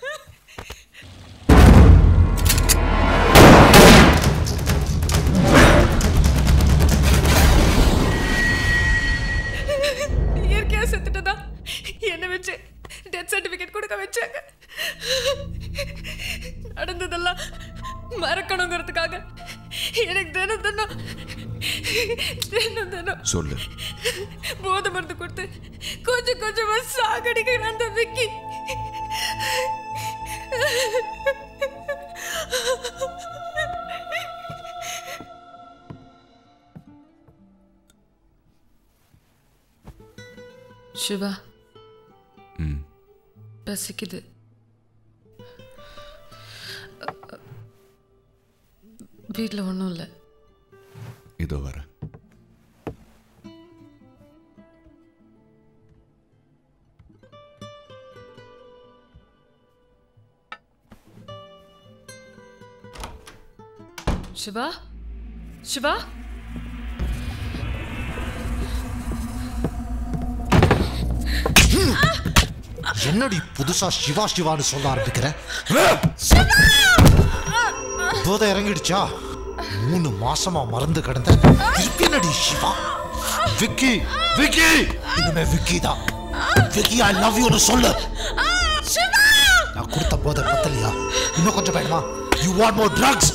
இயற்கையா செத்துட்டதா என்ன வச்சு டெத் சர்டிபிகேட் கொடுக்க வச்சாங்க நடந்ததெல்லாம் மறக்கணுங்கிறதுக்காக எனக்கு தினம் தினம் தினம் தினம் சொல்லு போதை மருந்து கொடுத்து கொஞ்சம் கொஞ்சமா சாகடிக்கிற அந்த விக்கி சிவா ம் பசிக்குது வீட்டில் ஒன்றும் இல்லை இதோ வரேன் சிவா சிவா என்னடி புதுசா சிவா சிவான்னு சொல்ல ஆரம்பிக்கிற போதை இறங்கிடுச்சா மூணு மாசமா மறந்து கிடந்த திருப்பி என்னடி சிவா விக்கி விக்கி இனிமே விக்கி தான் விக்கி ஐ லவ் யூன்னு சொல்லு நான் கொடுத்த போதை பத்தலையா இன்னும் கொஞ்சம் வேணுமா you want more drugs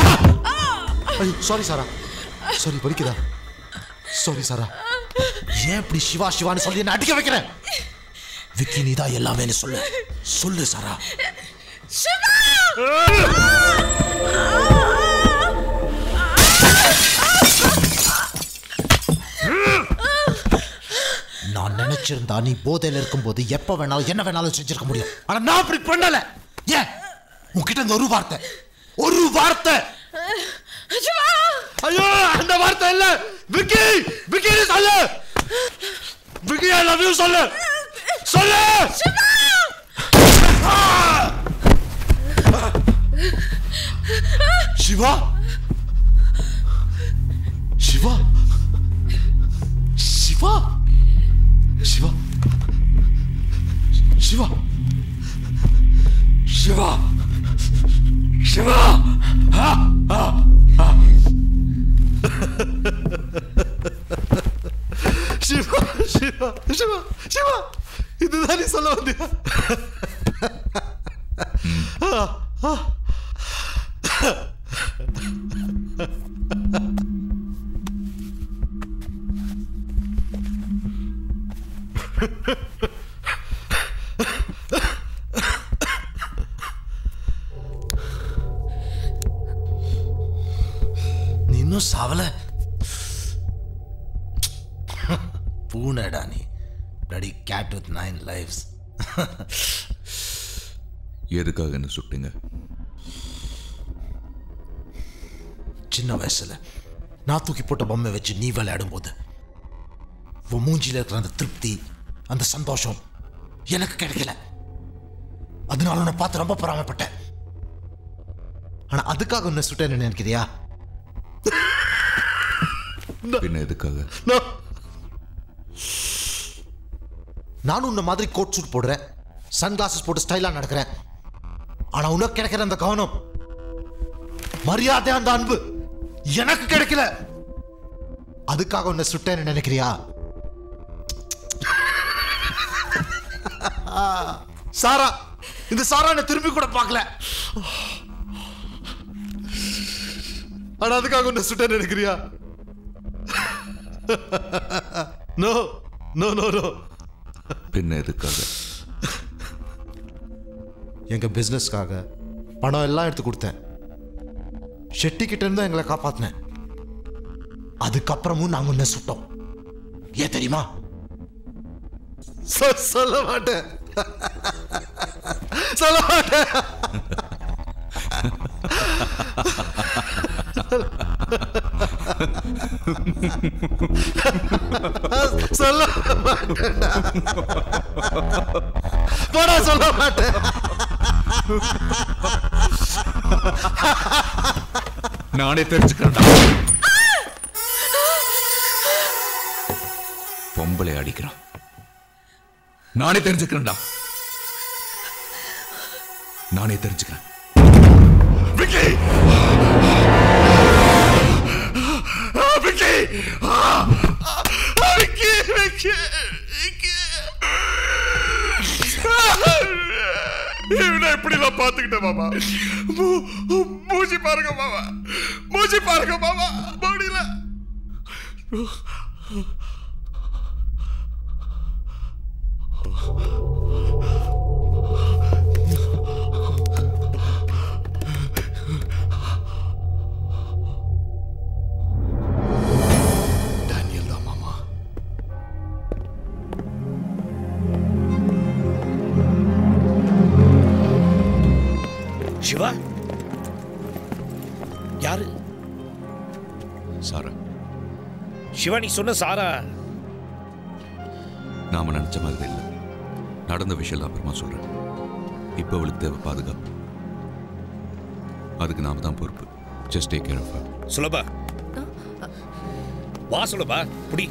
sorry Sara sorry வலிக்குதா சாரி சாரா ஏன் இப்படி சிவா சிவான்னு சொல்லி என்ன அடிக்க வைக்கிறேன் விக்கி நீ தான் எல்லாமே சொல்லு சொல்லு சாரா நான் நினைச்சிருந்தா நீ போதையில இருக்கும்போது எப்ப வேணாலும் என்ன வேணாலும் செஞ்சிருக்க முடியும் ஆனா நான் அப்படி பண்ணல ஏன் உன்கிட்ட இந்த ஒரு வார்த்தை ஒரு வார்த்தை ஐயோ அந்த வார்த்தை இல்ல விக்கி விக்கி நீ சொல்லு விக்கி ஐ லவ் யூ சொல்லு சொல்லு சிவா சிவா சிவா சிவா சிவா சிவா சிவா ஆ, ஆ, ஆ. சிவா சிவா சிவா சிவா இதுதான் நீ சொல்ல வந்தியா ஆ, ஆ. நீ இன்னும் சாவல பூனைடா நீ bloody cat with nine lifes எதுக்காக என்ன சுட்டீங்க சின்ன வயசுல நான் தூக்கி போட்ட பொம்மை வச்சு நீ விளையாடும் போது உன் மூஞ்சில இருக்கிற அந்த திருப்தி அந்த சந்தோஷம் எனக்கு கிடைக்கல அதனால உன்னை பார்த்து ரொம்ப பொறாமப்பட்டேன் ஆனா அதுக்காக உன்னை சுட்டேன்னு நினைக்கிறியா பின்ன எதுக்காக நானும் உன்ன மாதிரி கோட் சூட் போடுறேன் சன் கிளாஸஸ் போட்டு ஸ்டைலா நடக்கிறேன் ஆனா உனக்கு கிடைக்கிற அந்த கவனம் மரியாதை அந்த அன்பு எனக்கு கிடைக்கல அதுக்காக உன்னை சுட்டேன்னு நினைக்கிறியா சாரா இந்த சாரா என்னை திரும்பி கூட பார்க்கல ஆனா அதுக்காக உன்னை சுட்டேன்னு நினைக்கிறியா நோ நோ நோ நோ பின்ன எதுக்காக எங்க பிசினஸ்க்காக பணம் எல்லாம் எடுத்து கொடுத்தேன் ஷெட்டி கிட்ட இருந்து எங்களை காப்பாத்தினேன் அதுக்கப்புறமும் நாங்க உன்னை சுட்டோம் ஏன் தெரியுமா சொ- சொல்ல மாட்டேன் சொல்ல மாட்டேன் சொல்ல மாட்டேன்டா போடா சொல்ல மாட்டேன் நானே தெரிஞ்சுக்கிறேன்டா பொம்பளை அடிக்கிறான் நானே தெரிஞ்சுக்கிறேன்டா நானே தெரிஞ்சுக்கிறேன் விக்கி விக்கி விக்கி விக்கி இவனை எப்படி நான் பாத்துக்கிட்டேன் மாமா மூ- மூஞ்சி பாருங்க மாமா மூஞ்சி பாருங்க மாமா முடியல டேனியல் தான் மாமா சிவா யாரு சாரா சிவா நீ சொன்ன சாரா நாம நினைச்ச மாதிரி இல்லை நடந்த விஷயம் அப்புறமா சொல்றேன் இப்போ அவளுக்கு தேவை பாதுகாப்பு அதுக்கு நாம தான் பொறுப்பு ஜஸ்ட் டேக் கேர் ஆஃப் சுலபா வா சுலபா புடி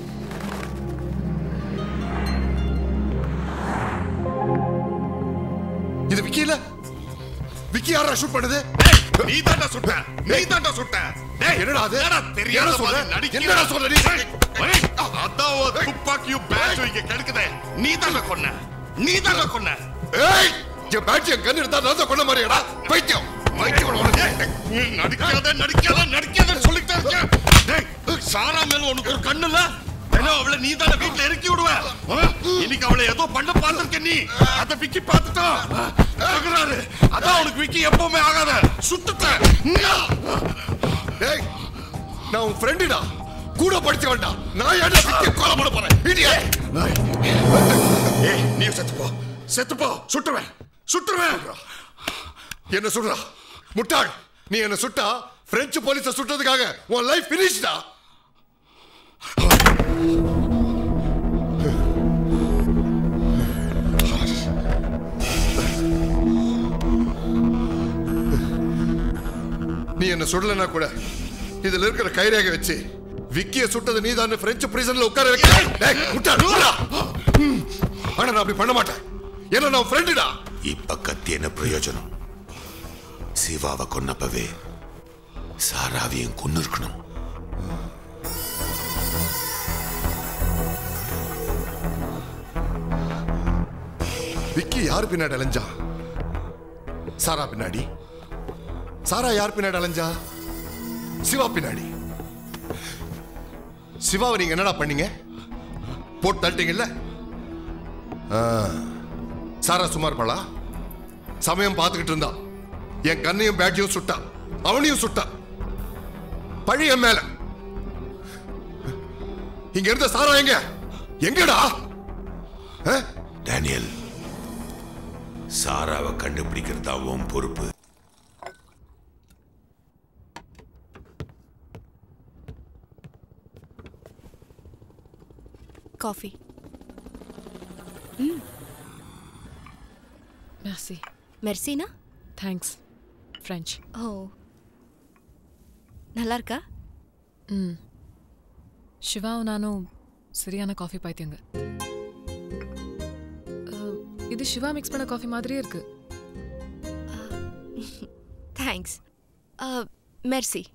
இது விக்கி இல்ல விக்கி யாரா ஷூட் பண்ணுது நீ தாண்டா சுட்ட நீ தாண்டா சுட்ட டேய் என்னடா அது தெரியாத சொல்ற என்னடா சொல்ற நீ அதான் ஒரு துப்பாக்கியும் பேட்சும் இங்க கிடக்குதே நீ தாண்டா கொன்ன நீ தாண்டா கொன்ன ஏய் என் பேட்ச் என் கண்ணு எடுத்தா நான் தான் கொன்ன மாதிரிடா பைத்தியம் பைத்தியம் உனக்கு. நடிக்காத நடிக்காத நடிக்காத சொல்லிட்டே இருக்கேன் டேய் சாரா மேல உனக்கு ஒரு கண்ணு இல்ல ஏன்னா அவளை நீ தானே வீட்டுல இறக்கி விடுவ ஆ? இன்னைக்கு அவளை ஏதோ பண்ண பார்த்திருக்க நீ அத விக்கி பார்த்துட்டான் தகராறு அதான் உனக்கு விக்கி எப்பவுமே ஆகாத சுட்டுட்டேன் டேய் நான் உன் ஃப்ரெண்டுடா கூட படிச்ச வேண்டாம் நான் ஏன்டா விக்கி கொலை பண்ண போறேன் இடியட் ஏய் நீ செத்து போ செத்து போ சுட்டுவேன் சுட்டுவேன் என்ன சுடுறா முட்டாள் நீ என்ன சுட்டா பிரெஞ்சு போலீஸ சுட்டதுக்காக உன் லைஃப் பினிஷ்டா நீ என்ன சுடலனா கூட இதுல இருக்கிற கைரேகை வச்சு விக்கிய சுட்டது நீதான் பிரெஞ்சு பிரிசன்ல உட்கார வைக்க டேய், முட்டாள், சுடுடா. ம். ஆனா நான் அப்படி பண்ண மாட்டேன் ஏன்னா நான் ஃப்ரெண்டுடா இப்ப கத்தி என்ன பிரயோஜனம் சிவாவை கொன்னப்பவே சாராவையும் கொன்னு இருக்கணும் விக்கி யார் பின்னாடி அலைஞ்சா சாரா பின்னாடி சாரா யார் பின்னாடி அலைஞ்சா சிவா பின்னாடி சிவாவை நீங்க என்னடா பண்ணீங்க போட்டு தள்ளிட்டீங்கல்ல ஆ. சாரா சும்மா இருப்பாளா சமயம் பார்த்துக்கிட்டு இருந்தா என் கண்ணையும் பேட்ஜையும் சுட்டா அவனையும் சுட்டா பழி என் மேல இங்க இருந்த சாரா எங்க எங்கடா ஆ? டேனியல் சாராவை கண்டுபிடிக்கிறது தான் உன் பொறுப்பு காஃபி ம் மெர்சி மெர்சினா தேங்க்ஸ் ஃப்ரெஞ்ச் ஓ நல்லா இருக்கா ம் சிவாவும் நானும் சரியான காஃபி பைத்தியங்க அஹ், இது சிவா மிக்ஸ் பண்ண காஃபி மாதிரியே இருக்கு தேங்க்ஸ் மெர்சி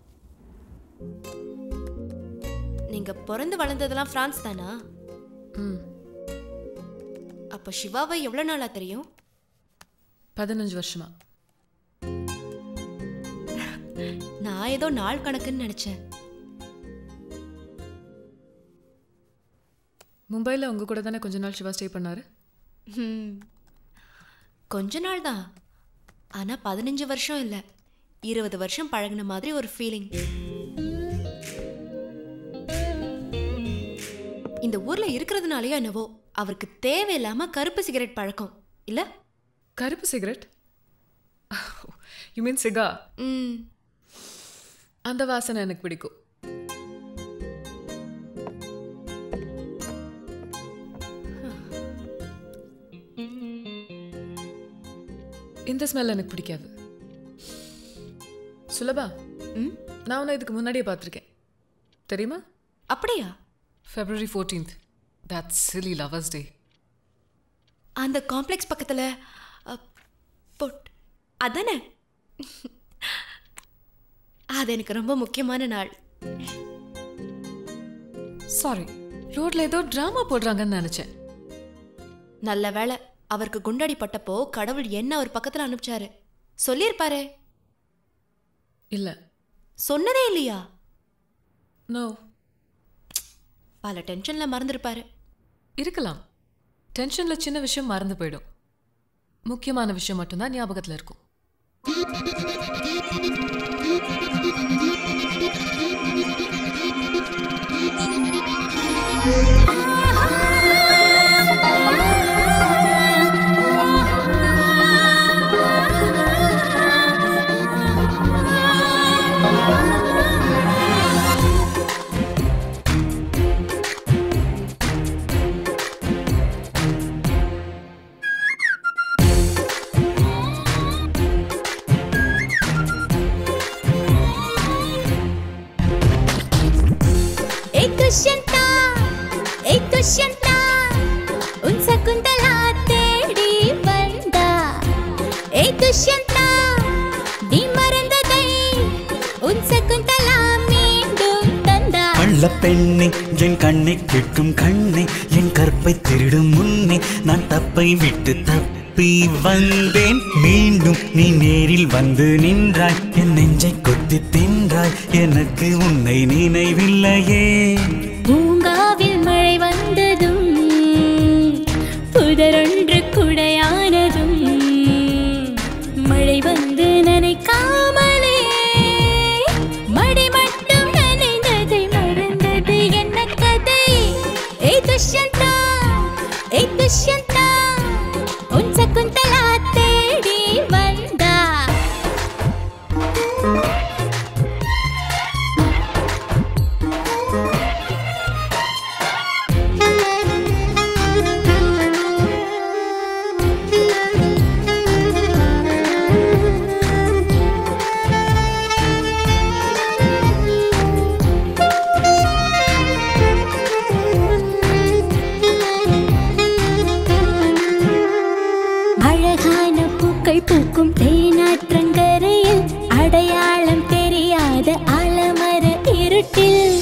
நீங்க பிறந்து வளர்ந்ததெல்லாம் பிரான்ஸ் தானா ம் அப்ப சிவாவை எவ்வளவு நாளா தெரியும் பதினஞ்சு வருஷமா நான் ஏதோ நாள் கணக்குன்னு நினைச்சேன் மும்பையில் உங்க கூட தானே கொஞ்ச நாள் சிவா ஸ்டே பண்ணாரு ஹம். கொஞ்ச நாள் தான் ஆனா பதினஞ்சு வருஷம் இல்ல இருபது வருஷம் பழகுன மாதிரி ஒரு ஃபீலிங் இந்த ஊர்ல இருக்கிறதுனாலயோ என்னவோ அவருக்கு தேவையில்லாம கருப்பு சிகரெட் பழக்கம் இல்ல கருப்பு சிகரெட் யூ மீன் சிகா ம் அந்த வாசனை எனக்கு பிடிக்கும் இந்த ஸ்மெல் எனக்கு பிடிக்காது சுலபா ம் நான் உன்னை இதுக்கு முன்னாடியே பார்த்துருக்கேன் தெரியுமா அப்படியா February fourteenth that silly lovers day அந்த காம்ப்ளெக்ஸ் பக்கத்துல அ, பொட் அதானே அது எனக்கு ரொம்ப முக்கியமான நாள் சாரி ரோட்ல ஏதோ ட்ராமா போடுறாங்கன்னு நினைச்சேன் நல்ல வேளை அவருக்கு குண்டடி பட்டப்போ கடவுள் என்ன அவர் பக்கத்துல அனுப்பிச்சாரு சொல்லியிருப்பாரே இல்ல சொன்னதே இல்லையா நோ பல டென்ஷன்ல மறந்துருப்பாரு இருக்கலாம் டென்ஷன்ல சின்ன விஷயம் மறந்து போயிடும் முக்கியமான விஷயம் மட்டும்தான் ஞாபகத்துல இருக்கும் சகுந்தலா தேடி வந்தா ஏ துஷ்யந்தா நீ மறந்ததை உன் சகுந்தலா மீண்டும் தந்தா கள்ள பெண்ணே என் கண்ணை கேட்கும் கண்ணே என் கற்பை திருடும் முன்னே நான் தப்பை விட்டு தப்பி வந்தேன் மீண்டும் நீ நேரில் வந்து நின்றாய் என் நெஞ்சை கொத்தி தின்றாய் எனக்கு உன்னை நினைவில்லையே பூங்காவில் மழை வந்ததும் புதரொன்று குடையானதும் மழை வந்து நனைக்காமலே மடி மட்டும் நனைந்ததை மறந்தது என்ன கதை ஏ துஷ்யந்தா ஏ துஷ்யந்தா உன் சகுந்தலா தேடி வந்தா அழகான பூக்கள் பூக்கும் தேனாற்றங்கரையில் அடையாளம் தெரியாத ஆலமர இருட்டில்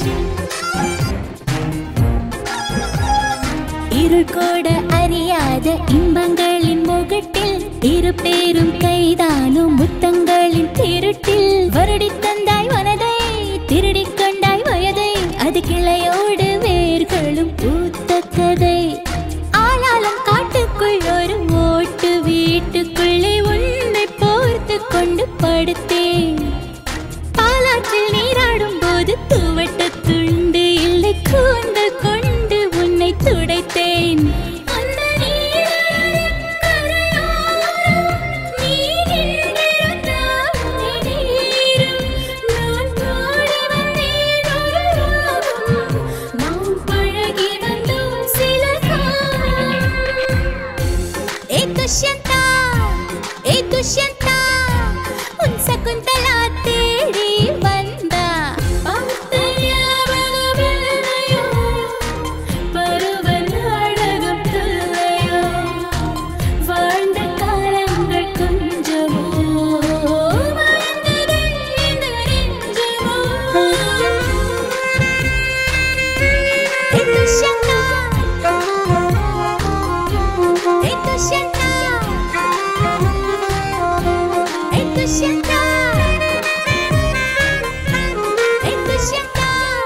இருள் கூட அறியாத இன்பங்களின் முகட்டில் இரு பேரும் கைதானும் முத்தங்களின் திருட்டில் வருடி தந்தாய் மனதை திருடிக் கொண்டாய் வயதை அது கிளையோடு வேர்களும் பூத்த கதை ஆளாளம் காட்டுக்குள் ஒரு ஓட்டு வீட்டுக்குள்ளே உன்னை போர்த்து கொண்டு படுத்தேன் பாலாற்றில் நீராடும் போது துவட்ட துண்டு இல்லை கூந்தல் கொண்டு உன்னை துடைத்தேன் அந்த நீராடும் கரையோரம் நீ நின்றிருந்தால் நீரும் நான் பாடி வந்தேன் ஒரு ராகம். நாம் பழகி வந்தோம் சில காலம். ஏ துஷ்யந்தா ஏ துஷ்யந்தா உன் சகுந்தலா தேடி வந்தா பார்த்த ஞாபகமில்லையோ? பருவ நாடகம் தொல்லையோ? வாழ்ந்த காலங்கள் கொஞ்சமோ மறந்தது இந்த நெஞ்சமோ? ஏ துஷ்யந்தா ஏ துஷ்யந்தா ஏ துஷ்யந்தா ஏ துஷ்யந்தா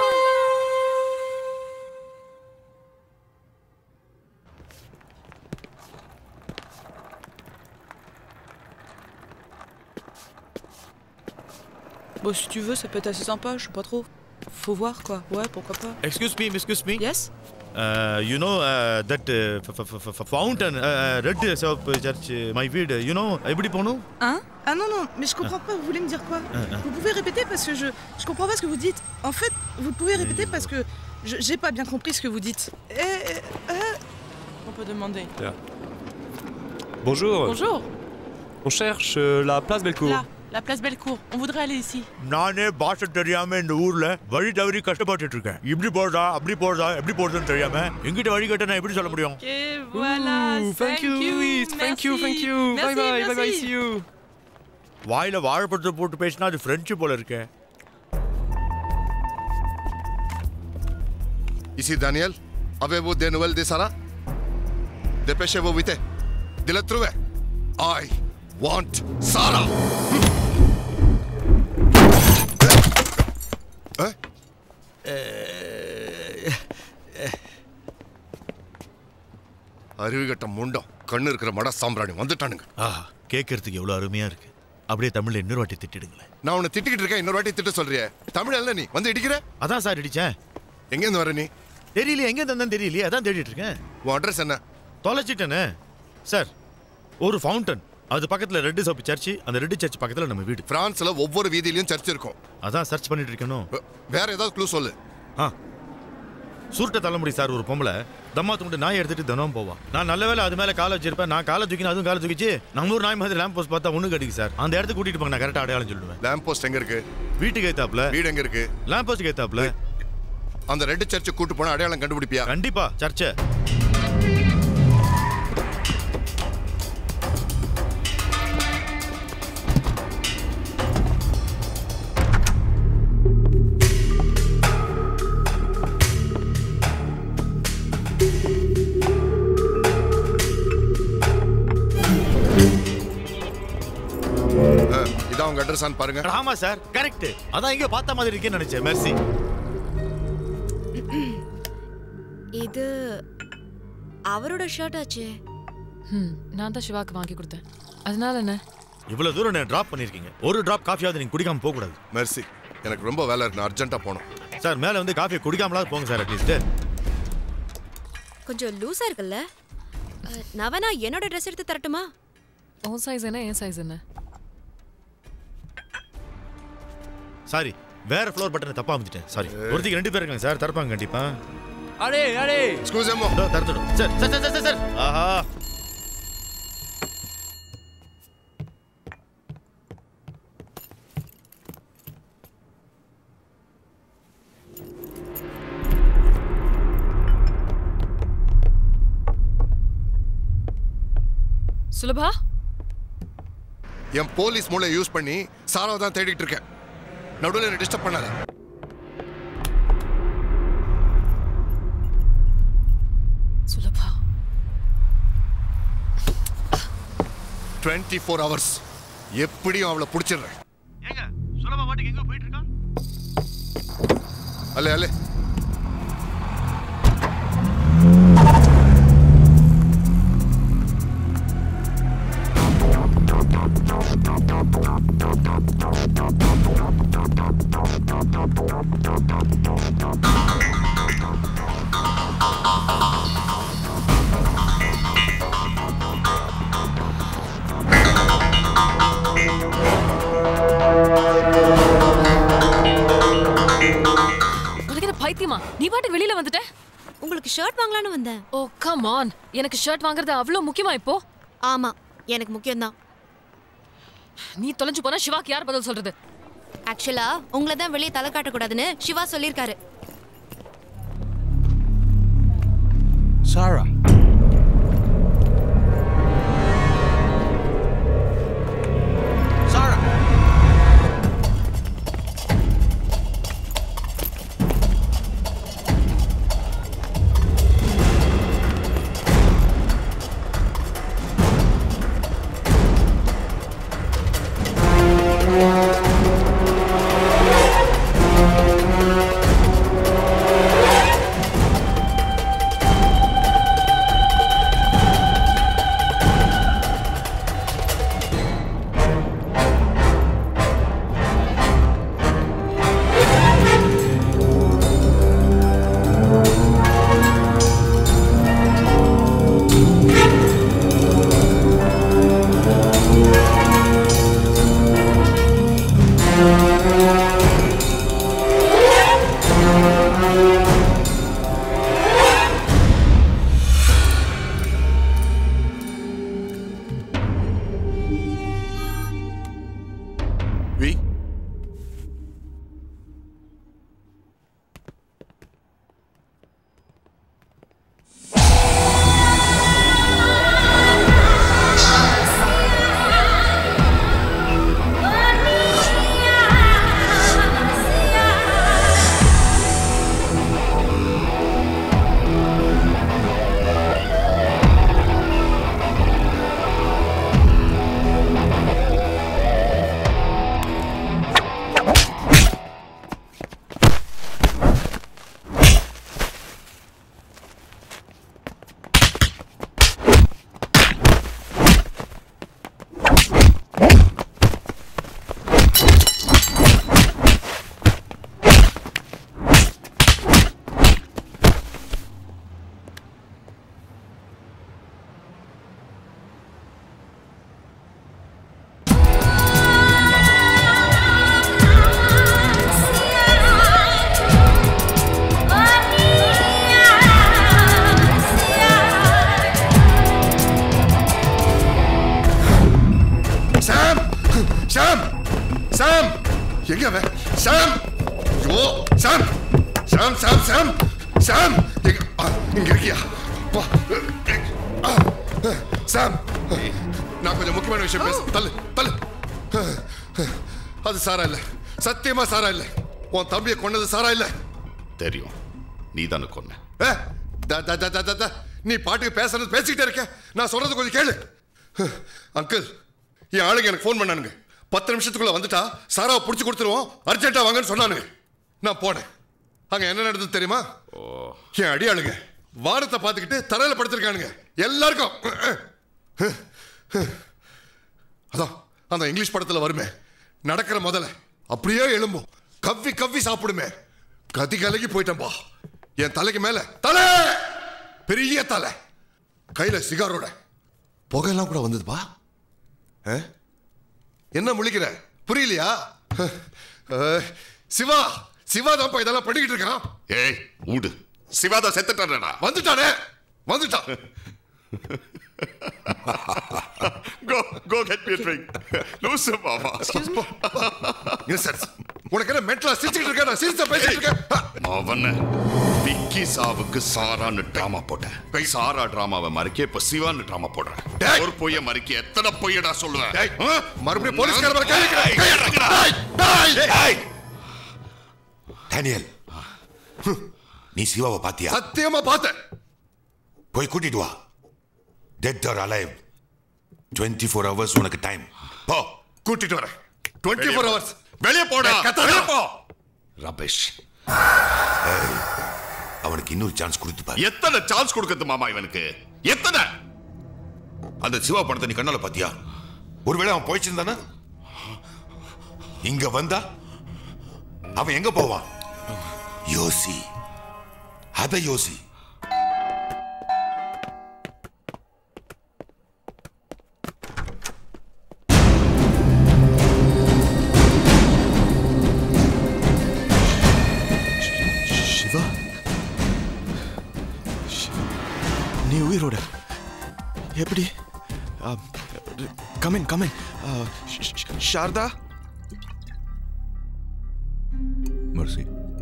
Bon, si tu veux, ça peut être assez sympa, je sais pas trop. Faut voir quoi, ouais, pourquoi pas. Excuse me, excuse me. Yes? Uh, you know uh, that uh, f- f- f- f- fountain, uh, red soap church, uh, my வீடு, you know, எப்படி போகணும்? Hein Ah non, non, mais je comprends pas, vous voulez me dire quoi Ah, ah. Vous pouvez répéter parce que je, je comprends pas ce que vous dites. En fait, vous pouvez répéter parce que je- j'ai pas bien compris ce que vous dites. Eh, eh, eh, On peut demander. Bonjour. Bonjour, On cherche euh, la place Bellecour. là, la place Bellecour. On voudrait aller ici. நானே பாஷை தெரியாம இந்த ஊர்ல வழி தவறி கஷ்டப்பட்டுட்டு இருக்கேன் இப்படி போறதா அப்படி போறதா எப்படி போறதுன்னு தெரியாம எங்கிட்ட வழி கேட்ட நான் எப்படி சொல்ல முடியும் Ok, voilà. Ouh, thank you, Louise. Thank you, thank you. Merci, Bye bye, bye bye, merci. see you. வாயில வாழைப்பழத்தை போட்டு பேசினா அது பிரெஞ்சு போல இருக்கே Ici Daniel, avez-vous des nouvelles de Sarah Dépêchez-vous vite. De la trouver. I want Sarah. Hein அறிவுகட்ட முண்டம் கண்ணு இருக்கிற மட சாம்பிராணி வந்துட்டானுங்க ஆஹா கேட்கறதுக்கு எவ்வளவு அருமையா இருக்கு அப்படியே தமிழ்ல இன்னொரு வாட்டி திட்டிடுங்களேன் நான் உன்னை திட்டிக்கிட்டு இருக்கேன் இன்னொரு வாட்டி திட்ட சொல்றிய தமிழ் அல்ல நீ வந்து இடிக்கிற அதான் சார் இடிச்சேன் எங்க இருந்து வர நீ தெரியலையே எங்க இருந்தா தெரியலையே அதான் தேடிட்டு இருக்கேன் உன் அட்ரஸ் என்ன தொலைச்சிட்டேனே சார் ஒரு ஃபவுண்டன் அது பக்கத்துல ரெட் சோப்பு சர்ச் அந்த ரெட் சர்ச் பக்கத்துல நம்ம வீடு பிரான்ஸ்ல ஒவ்வொரு வீதியிலயும் சர்ச் இருக்கும் அதான் சர்ச் பண்ணிட்டு இருக்கணும் வேற ஏதாவது க்ளூ சொல்லு ஆ சுருட்ட தலைமுடி சார் ஒரு பொம்பளை தம்மா துண்டு நாய் எடுத்துட்டு தினம் போவா நான் நல்ல வேளை அது மேல காலை வச்சிருப்பேன் நான் காலை தூக்கினா அதுவும் காலை தூக்கிச்சு நம்ம ஊர் நாய் மாதிரி லேம்ப் போஸ்ட் பார்த்தா ஒண்ணு கடிக்கு சார் அந்த இடத்துக்கு கூட்டிட்டு போங்க நான் கரெக்டா அடையாளம் சொல்லுவேன் லேம்ப் போஸ்ட் எங்க இருக்கு வீட்டுக்கு ஏத்தாப்ல வீடு எங்க இருக்கு லேம்ப் போஸ்ட் ஏத்தாப்ல அந்த ரெட் சர்ச் கூட்டு போனா அடையாளம் கண்டுபிடிப்பியா கண்டிப்பா சர்ச்சை உங்க அட்ரஸ் பாருங்க ஆமா சார் கரெக்ட் அதான் இங்க பார்த்த மாதிரி இருக்கேன்னு நினைச்சேன் மெர்சி இது அவரோட ஷர்ட் ஆச்சே ம் நான் தான் சிவாக்கு வாங்கி கொடுத்தேன் அதனால என்ன இவ்வளவு தூரம் என்ன டிராப் பண்ணிருக்கீங்க ஒரு டிராப் காஃபியாவது நீங்க குடிக்காம போக கூடாது மெர்சி எனக்கு ரொம்ப வேலை இருக்கு நான் அர்ஜென்ட்டா போகணும் சார் மேல வந்து காஃபியை குடிக்காமலாவது போங்க சார் அட்லீஸ்ட் கொஞ்சம் லூஸா இருக்குல்ல அஹ், நான் வேணா என்னோட ட்ரெஸ் எடுத்து தரட்டுமா உன் சைஸ் என்ன என் சைஸ் என்ன சாரி வேற ஃப்ளோர் பட்டனை தப்பா அமைச்சிட்டேன் சாரி ஒருத்திக்கு ரெண்டு பேர் இருக்காங்க சார் தரப்பாங்க கண்டிப்பா அடே அடே எக்ஸ்கியூஸ் எம்மோ இதோ தரத்துடும் sir sir sir sir sir ஆஹா சுலபா என் போலீஸ் மூளை யூஸ் பண்ணி சாராவை தான் தேடிட்டு இருக்கேன் நடுவில் என்ன டிஸ்டர்ப் பண்ணாத சுலபா டுவெண்ட்டி ஃபோர் ஹவர்ஸ் எப்படியும் அவளை பிடிச்சிடுறேன் ஏங்க சுலபா பாட்டுக்கு எங்க போயிட்டு இருக்கான் அல்லே அல்லே உனக்கு என்ன பைத்தியமா நீ பாட்டுக்கு வெளியில வந்துட்ட உங்களுக்கு ஷர்ட் வாங்கலாம்னு வந்தேன் ஓ கம் ஆன் எனக்கு ஷர்ட் வாங்குறது அவ்வளோ முக்கியமா இப்போ ஆமா எனக்கு முக்கியம்தான் நீ தொலைஞ்சு போனா சிவாக்கு யார் பதில் சொல்றது ஆக்சுவலா உங்களை தான் வெளியே தலை காட்டக்கூடாதுன்னு சிவா சொல்லியிருக்காரு சாரா சாரா வி சாம் சாம் சாம் எங்க அவன் சாம் ஐயோ சாம் சாம் சாம் சாம் சாம் எங்க ஆ, இங்க இருக்கியா வா. ஆ, சாம் நான் கொஞ்சம் முக்கியமான விஷயம் பேச தள்ளு தள்ளு அது சாரா இல்ல சத்தியமா சாரா இல்ல உன் தம்பியை கொன்னது சாரா இல்ல தெரியும் நீ தானே கொன்ன ஏ, த, த, த, த, த, த. நீ பாட்டுக்கு பேசுறது பேசிக்கிட்டே இருக்க நான் சொல்றது கொஞ்சம் கேளு அங்கிள் என் ஆளுங்க எனக்கு ஃபோன் பண்ணானுங்க பத்து நிமிஷத்துக்குள்ள வந்துட்டா சாராவை பிடிச்சி கொடுத்துருவோம் அர்ஜென்ட்டா வாங்கன்னு சொன்னானுங்க நான் போனேன் அங்க என்ன நடந்தது தெரியுமா என் அடியாளுங்க வானத்தை பார்த்துக்கிட்டு தரையில படுத்திருக்கானுங்க எல்லாருக்கும் அதான் அந்த இங்கிலீஷ் படத்துல வருமே நடக்கிற முதல்ல அப்படியே எழும்பும் கவ்வி கவ்வி சாப்பிடுமே கதி கலகி போயிட்டேன்பா என் தலைக்கு மேல தலை பெரிய தலை கையில சிகாரோட புகையெல்லாம் கூட வந்ததுப்பா ஆ? என்ன முழிக்கிற புரியலையா அஹ், சிவா சிவா தான்ப்பா இதெல்லாம் படிக்கிட்டு இருக்கான் ஏய் ஊடு சிவாதா செத்துட்டானடா வந்துட்டானே வந்துட்டான் go go get me drink லூசு மாமா உனக்கு என்ன மென்டலா சிரிச்சுக்கிட்டு இருக்க நான் சிரிச்சா பேசிட்டு இருக்கேன் அவன விக்கி சாவுக்கு சாரான்னு டிராமா போட்டேன் சாரா டிராமாவை மறைக்க இப்ப சிவான்னு டிராமா போடுறேன் ஒரு பொய்ய மறைக்க எத்தனை பொய்யடா சொல்லுவேன் ஆ? மறுபடியும் போலீஸ்கார மேல கை வைக்கிறேன். கை இறக்குடா. டேய். டேனியல் நீ சிவாவை பாத்தியா சத்தியமா பார்த்தேன் போய் கூட்டிட்டு வா dead or alive twenty four hours உனக்கு டைம் போ கூட்டிட்டு வரேன் டுவெண்ட்டி ஃபோர் ஹவர்ஸ் வெளியே போடா வெளியே போ ரபேஷ் அவனுக்கு இன்னொரு சான்ஸ் கொடுத்து பாரு எத்தனை சான்ஸ் கொடுக்குது மாமா இவனுக்கு எத்தனை அந்த சிவா படத்தை நீ கண்ணால பாத்தியா ஒருவேளை அவன் போயிச்சிருந்தானா இங்க வந்தா அவன் எங்க போவான் யோசி அத யோசி சிவா ஷி- நீ உயிரோட எப்படி கமின் கமின் சாரதா மர்சி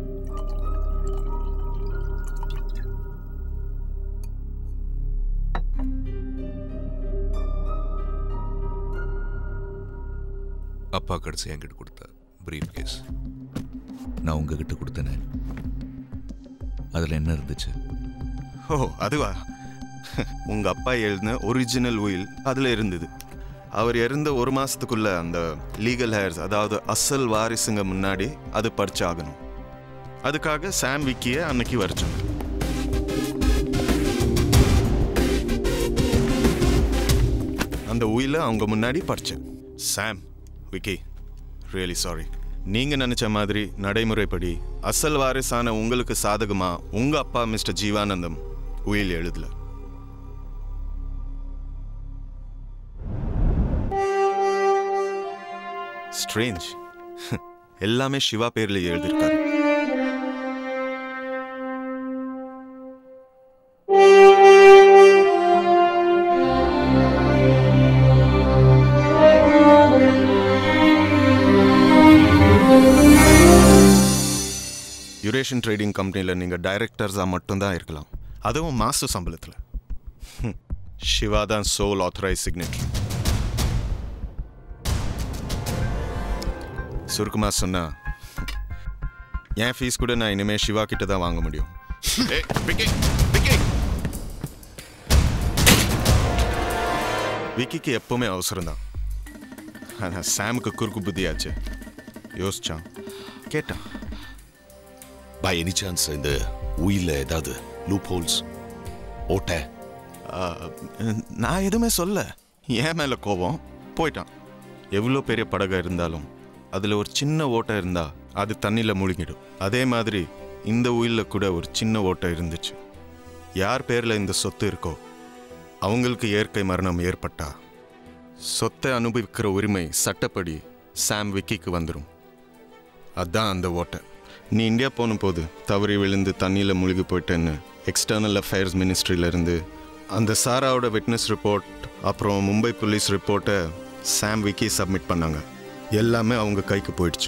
அப்பா கடைசி என்கிட்ட கொடுத்த பிரீஃப் கேஸ் நான் உங்ககிட்ட கொடுத்தேனே அதில் என்ன இருந்துச்சு ஓ அதுவா உங்க அப்பா எழுதின ஒரிஜினல் உயில் அதுல இருந்தது அவர் இறந்த ஒரு மாசத்துக்குள்ள அந்த லீகல் ஹேர்ஸ் அதாவது அசல் வாரிசுங்க முன்னாடி அது பறிச்சாகணும் அதுக்காக சாம் விக்கிய அன்னைக்கு வரைச்சோம் அந்த உயில அவங்க முன்னாடி படிச்சேன் சாம் விக்கி ரியலி சாரி நீங்க நினைச்ச மாதிரி நடைமுறைப்படி அசல் வாரிசான உங்களுக்கு சாதகமா உங்க அப்பா மிஸ்டர் ஜீவானந்தம் உயில் எழுதல ஸ்ட்ரேஞ்ச் எல்லாமே சிவா பேர்ல எழுதியிருக்காரு யுரேஷன் ட்ரேடிங் கம்பெனியில் நீங்கள் டைரக்டர்ஸாக மட்டும்தான் இருக்கலாம் அதுவும் மாச சம்பளத்தில் சிவா தான் சோல் ஆத்தரைஸ் சிக்னேட்டர் சுருக்கமாக சொன்னா என் ஃபீஸ் கூட நான் இனிமேல் சிவா கிட்ட தான் வாங்க முடியும் ஏய், விக்கி, விக்கி. விக்கிக்கு எப்பவுமே அவசரம் தான் ஆனால் சாமுக்கு குறுக்கு புத்தியாச்சு யோசிச்சான் கேட்டான் பை எனி சான்ஸ் இந்த உயில ஏதாவது லூப் ஹோல்ஸ் ஓட்டை நான் எதுவுமே சொல்ல என் மேலே கோபம் போயிட்டான் எவ்வளோ பெரிய படகா இருந்தாலும் அதில் ஒரு சின்ன ஓட்டை இருந்தா அது தண்ணியில் முழுங்கிடும் அதே மாதிரி இந்த உயிலில் கூட ஒரு சின்ன ஓட்டை இருந்துச்சு யார் பேரில் இந்த சொத்து இருக்கோ அவங்களுக்கு இயற்கை மரணம் ஏற்பட்டா சொத்தை அனுபவிக்கிற உரிமை சட்டப்படி சாம் விக்கிக்கு வந்துடும் அதான் அந்த ஓட்டை நீ இந்தியா போன போது தவறி விழுந்து தண்ணியில் முழுகி போயிட்டேன்னு எக்ஸ்டர்னல் அஃபேர்ஸ் மினிஸ்ட்ரியிலேருந்து அந்த சாராவோட விட்னஸ் ரிப்போர்ட் அப்புறம் மும்பை போலீஸ் ரிப்போர்ட்டை சாம் விக்கி சப்மிட் பண்ணாங்க எல்லாமே அவங்க கைக்கு போயிடுச்சு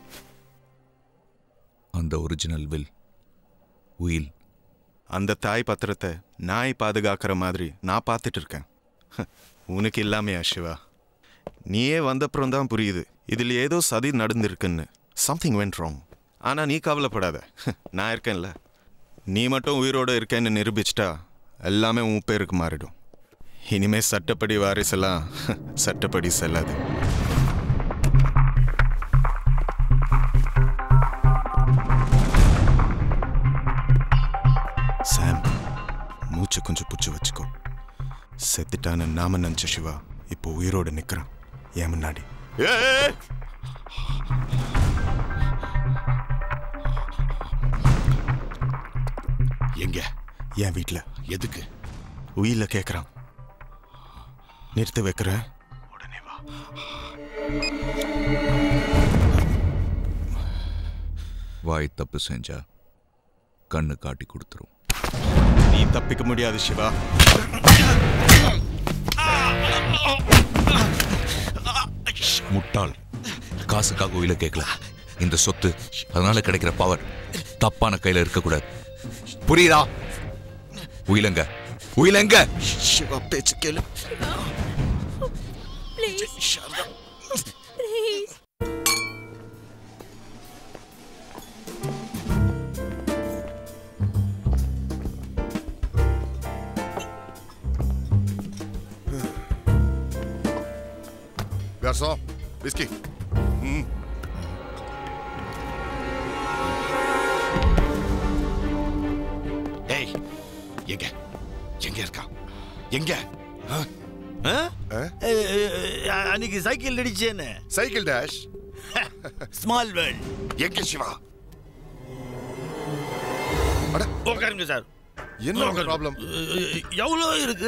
அந்த ஒரிஜினல் வில் உயில் அந்த தாய் பத்திரத்தை நாய் பாதுகாக்கிற மாதிரி நான் பார்த்துட்டு இருக்கேன் உனக்கு இல்லாமையா சிவா நீயே வந்தப்புறம் தான் புரியுது இதில் ஏதோ சதி நடந்திருக்குன்னு சம்திங் வென்ட் ராங் ஆனால் நீ கவலைப்படாத நான் இருக்கேன்ல நீ மட்டும் உயிரோடு இருக்கேன்னு நிரூபிச்சிட்டா எல்லாமே உன் பேருக்கு மாறிடும் இனிமே சட்டப்படி வாரிசெல்லாம் சட்டப்படி செல்லாது கொஞ்சம் புச்சு வச்சுக்கோ செத்துட்டான்னு நாம நினச்ச சிவா இப்போ உயிரோடு நிற்கிறான் என் முன்னாடி ஏய் எங்க என் வீட்டில் எதுக்கு உயிரில் கேட்குறான் நிறுத்த வைக்கிறேன் வாய் தப்பு செஞ்சா கண்ணு காட்டி கொடுத்துரும் நீ தப்பிக்க முடியாது சிவா முட்டாள் காசுக்காக உயில கேட்கல இந்த சொத்து அதனால கிடைக்கிற பவர் தப்பான கையில இருக்கக்கூடாது புரியுதா உயிலங்க உயிலங்க சிவா பேச்சு கேளு Please. Please. Garçon, whisky. ம் ஏய் எங்க எங்க இருக்கா எங்க அன்னைக்கு சைக்கிள் அடிச்சேன்னு சைக்கிள் டேஷ் ஸ்மால் வேர்ல்ட் எங்க சிவா உட்காருங்க சார் என்ன உங்க ப்ராப்ளம் எவ்வளோ இருக்கு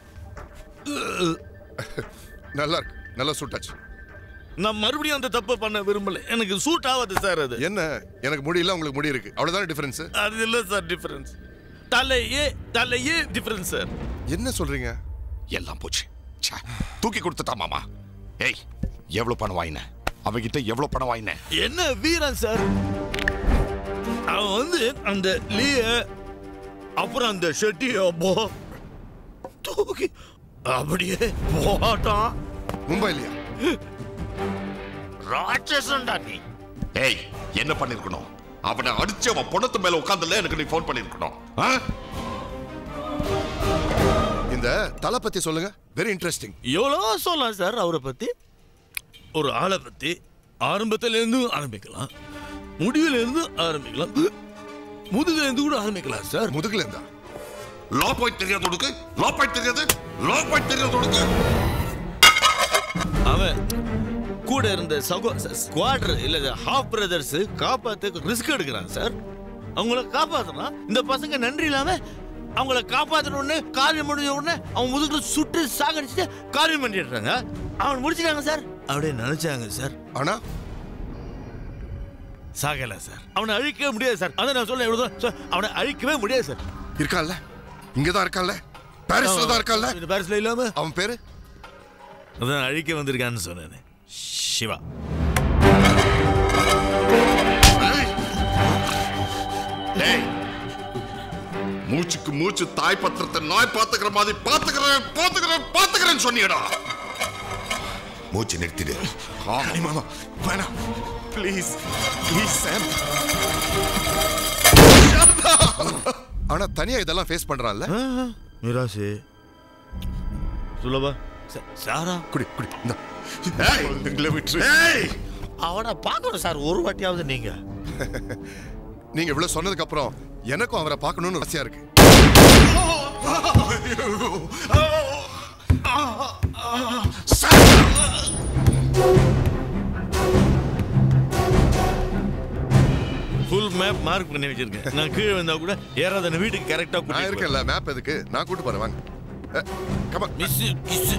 நல்லா இருக்கு நல்லா சூட்டாச்சு நான் மறுபடியும் அந்த தப்பை பண்ண விரும்பல எனக்கு சூட் ஆகாது சார் அது என்ன எனக்கு முடி இல்ல உங்களுக்கு முடி இருக்கு அவ்வளவுதானே டிஃபரன்ஸ் அது இல்ல சார் டிஃபரன்ஸ் தலையே தலையே டிஃபரன்ஸ் சார் என்ன சொல்றீங்க எல்லாம் போச்சு ச்சே, தூக்கி கொடுத்துட்டா மாமா ஏய் எவ்வளவு பணம் வாங்கின அவகிட்ட எவ்வளவு பணம் வாங்கின என்ன வீரன் சார் அவன் வந்து அந்த லீய அப்புறம் அந்த ஷெட்டி அப்போ தூக்கி அப்படியே போட்டான் மும்பைலியா ராட்சசன்டா நீ ஏய் என்ன பண்ணிருக்கணும் அவனை அடிச்சு அவன் பொணத்து மேல உட்கார்ந்துல எனக்கு நீ ஃபோன் பண்ணிருக்கணும் ஆ? இந்த தலை பத்தி சொல்லுங்க வெரி இன்ட்ரெஸ்டிங் எவ்வளோ சொல்லலாம் சார் அவரை பத்தி ஒரு ஆளை பத்தி ஆரம்பத்துல இருந்து ஆரம்பிக்கலாம் முடிவுல இருந்து ஆரம்பிக்கலாம் முதுகுல இருந்து கூட ஆரம்பிக்கலாம் சார் முதுகுல இருந்தா லா பாயிண்ட் தெரியாது உனக்கு லா பாயிண்ட் தெரியாது லா பாயிண்ட் தெரியாது உனக்கு அவன் கூட இருந்த சகோ ஸ்குவாட்ரு இல்ல ஹாஃப் பிரதர்ஸ் காப்பாத்த ரிஸ்க் எடுக்கிறான் சார் அவங்கள காப்பாத்தனா இந்த பசங்க நன்றி இல்லாம அவங்கள காப்பாத்தின உடனே காரியம் முடிஞ்ச உடனே அவன் முதுகுல சுட்டு சாகடிச்சுட்டு காரியம் பண்ணிடுறாங்க அவன் முடிச்சிட்டாங்க சார் அப்படியே நினைச்சாங்க சார் ஆனா சாகல சார் அவனை அழிக்கவே முடியாது சார் அதான் நான் சொல்ல எவ்வளவு தூரம், சார், அவனை அழிக்கவே முடியாது சார் இருக்கான்ல இங்கதான் இருக்கான்ல பாரிஸ்ல தான் இருக்கான்ல இந்த பாரிஸ்ல இல்லாம அவன் பேரு அதான் அழிக்க வந்திருக்கான்னு சொன்னேன் சிவா டேய் மூச்சுக்கு மூச்சு தாய் பத்திரத்தை நாய் பாத்துக்கிற மாதிரி பாத்துக்கிறேன் பாத்துக்கிறேன் பாத்துக்கிறேன்னு சொன்னியடா மூச்சு நிறுத்திடு மாமா வேணாம் ப்ளீஸ் ப்ளீஸ் சாம் ஆனா தனியா இதெல்லாம் ஃபேஸ் பண்றான்ல மிராசு சுலபா ச- சாரா குடி குடி இந்த எங்களை விட்டுரு அவனை பார்க்கணும் சார் ஒரு வாட்டியாவது நீங்க நீங்க இவ்வளவு சொன்னதுக்கு அப்புறம் எனக்கும் அவரை பார்க்கணும்னு ஆசையா இருக்கு ஃபுல் மேப் மார்க் பண்ணி வச்சிருக்கேன் நான் கீழே வந்தா கூட ஏறாத அந்த வீட்டுக்கு கரெக்டா நான் கூட்டிட்டு இருக்கேன்ல மேப் எதுக்கு நான் கூட்டு போறேன் வாங்க கமா மிஸ் கிஸ்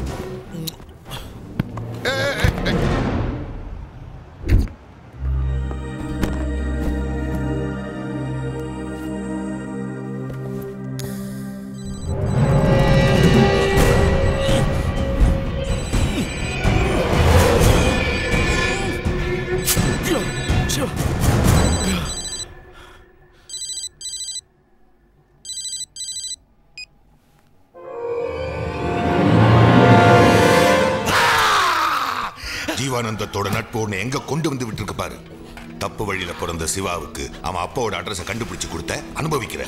ஜீவானந்தத்தோட நட்பு உன்னை எங்க கொண்டு வந்து விட்டுருக்கு பாரு தப்பு வழியில பிறந்த சிவாவுக்கு அவன் அப்பாவோட அட்ரஸை கண்டுபிடிச்சு கொடுத்த அனுபவிக்கிற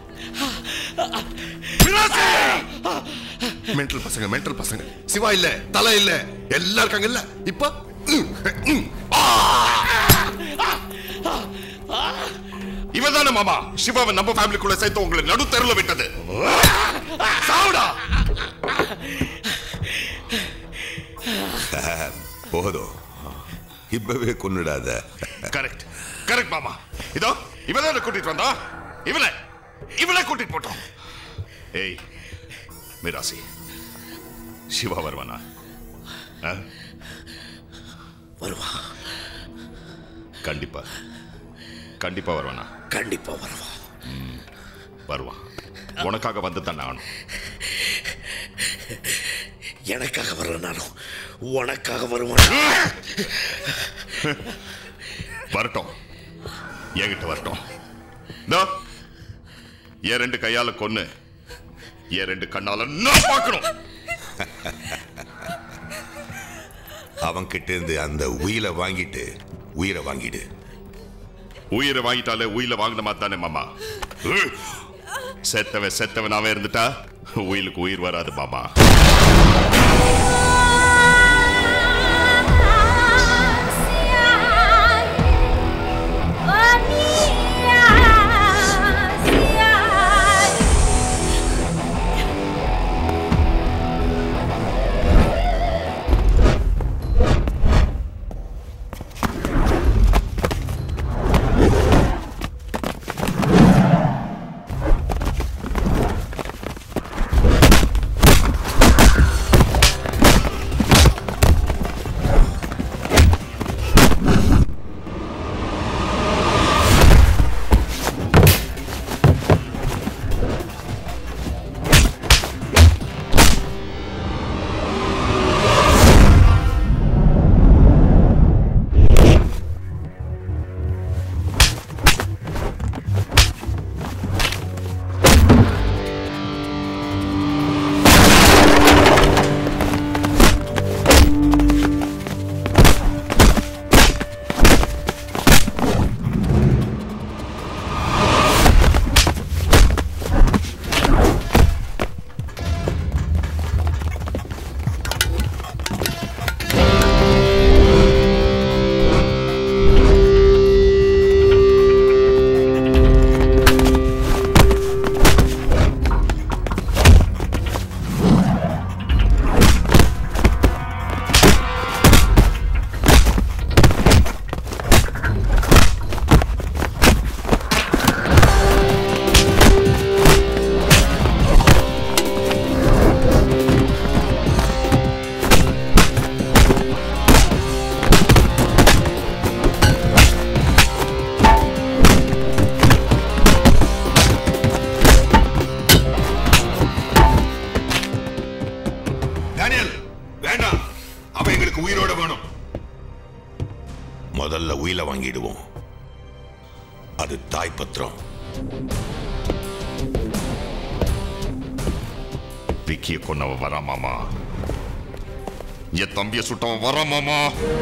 மென்டல் பசங்க மென்டல் பசங்க சிவா இல்ல தலை இல்ல எல்லாம் இருக்காங்க இல்ல இப்ப ம், ம். இவன் தானே மாமா சிவாவை நம்ம ஃபேமிலிக்குள்ள சேர்த்து உங்களை நடு தெருல விட்டது சாவுடா போதும் இப்பவே கொன்னுடாத கரெக்ட் கரெக்ட் மாமா இதோ இவனை கூட்டிட்டு வந்தா இவனை இவனை கூட்டிட்டு போட்டோம் ஏய் மிராசி சிவா வருவானா ஆ? வருவான் கண்டிப்பா கண்டிப்பா வருவானா கண்டிப்பா வருவான் ம், வருவான் உனக்காக வந்து தானே ஆகணும் எனக்காக வரலனாலும் உனக்காக வருவான் வரட்டும் என்கிட்ட வரட்டும் இதோ, என் ரெண்டு கையால கொன்னு என் ரெண்டு கண்ணால நான் பார்க்கணும் அவன் கிட்ட இருந்து அந்த உயிரை வாங்கிட்டு உயிரை வாங்கிடு உயிரை வாங்கிட்டாலே உயிரை வாங்கின மாதிரி தானே மாமா உய். செத்தவன் செத்தவனாவே இருந்துட்டா உயிலுக்கு உயிர் வராது மாமா டேனியல் வேண்டாம் அவன் எங்களுக்கு உயிரோட வேணும் முதல்ல உயிரை வாங்கிடுவோம் அது தாய் பத்திரம் விக்கிய கொன்னவன் வரான் மாமா என் தம்பிய சுட்டவன் வரான் மாமா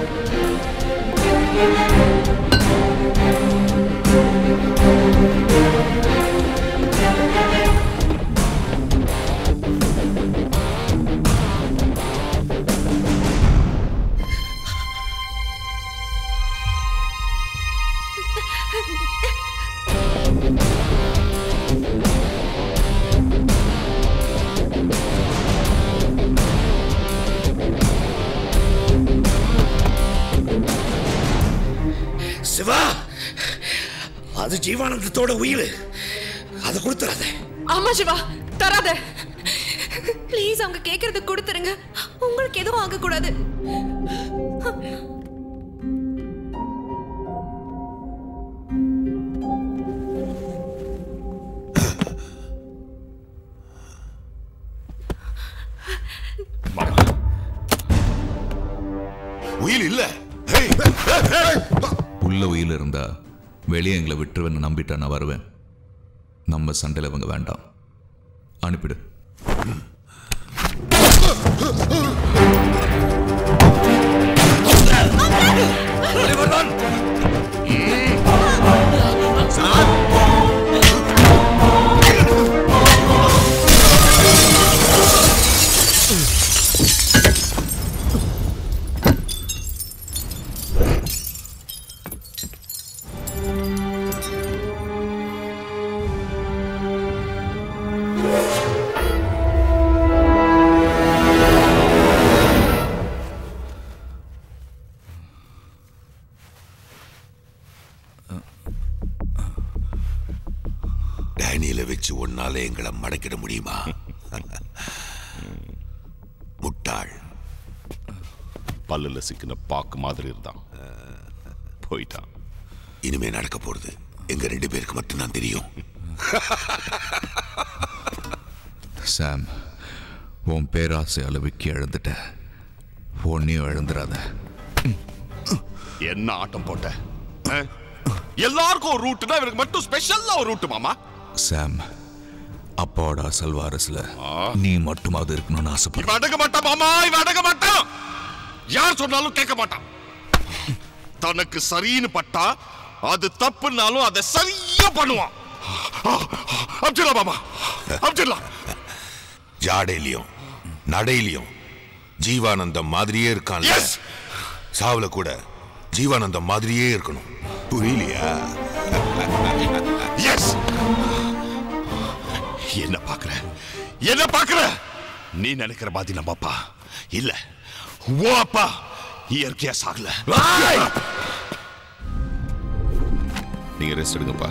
சிவா அது ஜீவானந்தத்தோட உயிர் அதை கொடுத்துறாத ஆமா சிவா தராத ப்ளீஸ் அவங்க கேக்குறத கொடுத்துருங்க உங்களுக்கு எதுவும் ஆக கூடாது உயிர் இல்ல உள்ள உயிர் இருந்தா வெளியே எங்களை விட்டுருவேன்னு நம்பிட்டா நான் வருவேன் நம்ம சண்டையில் இவங்க வேண்டாம் அனுப்பிடு வச்சு உன்னால எங்களை மடக்கிட முடியுமா முட்டாள் பல்லுல சிக்கின பாக்கு மாதிரி இருந்தான் போயிட்டான் இனிமே நடக்க போறது எங்க ரெண்டு பேருக்கு மட்டும்தான் தெரியும் சாம் உன் பேராசையால் விக்கி இழந்துட்ட ஒன்னையும் இழந்துடாத என்ன ஆட்டம் போட்ட ஆ? எல்லாருக்கும் ஒரு ரூட்டுனா இவருக்கு மட்டும் ஸ்பெஷல்லா ஒரு ரூட்டு மாமா சாம் அப்பாவோட அசல் வாரசுல நீ மட்டுமாவது இருக்கணும்னு ஆசைப்படுற இவன் அடங்க மாட்டான் மாமா இவன் அடங்க மாட்டான் யார் சொன்னாலும் கேட்க மாட்டான் தனக்கு சரின்னு பட்டா அது தப்புனாலும் அதை சரியா பண்ணுவான் அப்துல்லா மாமா அப்துல்லா ஜாடையிலையும் நடையிலையும் ஜீவானந்தம் மாதிரியே இருக்கான்ல சாவுல கூட ஜீவானந்தம் மாதிரியே இருக்கணும் புரியலையா எஸ் என்ன பாக்குற என்ன பாக்குற நீ நினைக்கிற மாதிரி நம்ம அப்பா இல்ல ஓ அப்பா இயற்கையா சாகல நீங்க ரெஸ்ட் எடுங்கப்பா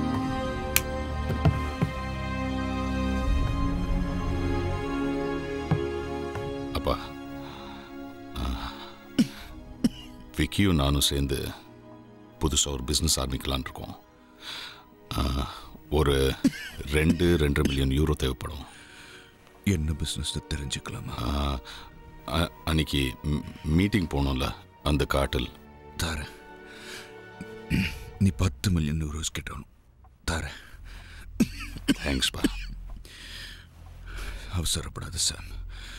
அப்பா ஆ, விக்கியும் நானும் சேர்ந்து புதுசாக ஒரு பிஸ்னஸ் ஆரம்பிக்கலான்னு இருக்கோம் ஆ, ஒரு ரெண்டு ரெண்டரை மில்லியன் யூரோ தேவைப்படும் என்ன பிஸ்னஸ் தெரிஞ்சுக்கலாமா ஆ, அ- அன்னைக்கு மீட்டிங் போனோம்ல அந்த காட்டில் தரேன் நீ பத்து மில்லியன் யூரோஸ் கிட்டணும் தரேன் தேங்க்ஸ்ப்பா அவசரப்படாத சாம்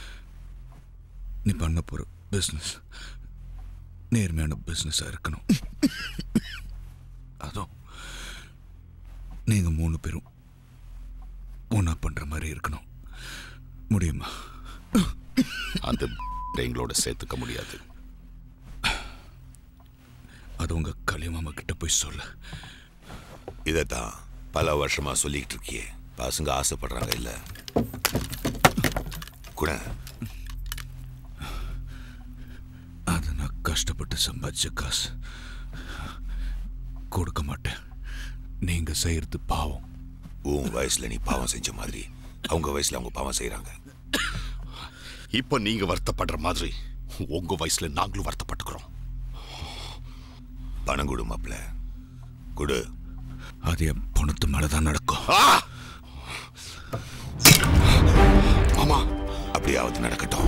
நீ பண்ண போற பிஸ்னஸ் நேர்மையான பிஸ்னஸாக இருக்கணும் அதுவும் நீங்கள் மூணு பேரும் ஒன்றா பண்ணுற மாதிரி இருக்கணும் முடியுமா அந்த எங்களோட சேர்த்துக்க முடியாது அது உங்க கலிமாமா கிட்ட போய் சொல்ல இதைத்தான் பல வருஷமா சொல்லிக்கிட்டு இருக்கியே பசங்க ஆசைப்படுறாங்க இல்ல கூட அது நான் கஷ்டப்பட்டு சம்பாதிச்ச காசு கொடுக்க மாட்டேன் நீங்க செய்யறது பாவம் உன் வயசுல நீ பாவம் செஞ்ச மாதிரி அவங்க வயசுல அவங்க பாவம் செய்றாங்க இப்போ நீங்க வருத்தப்படுற மாதிரி உங்க வயசுல நாங்களும் வருத்தப்பட்டுக்கிறோம் பணம் கொடு மாப்ள கொடு அது என் பணத்து மேலதான் நடக்கும் ஆமா அப்படியாவது நடக்கட்டும்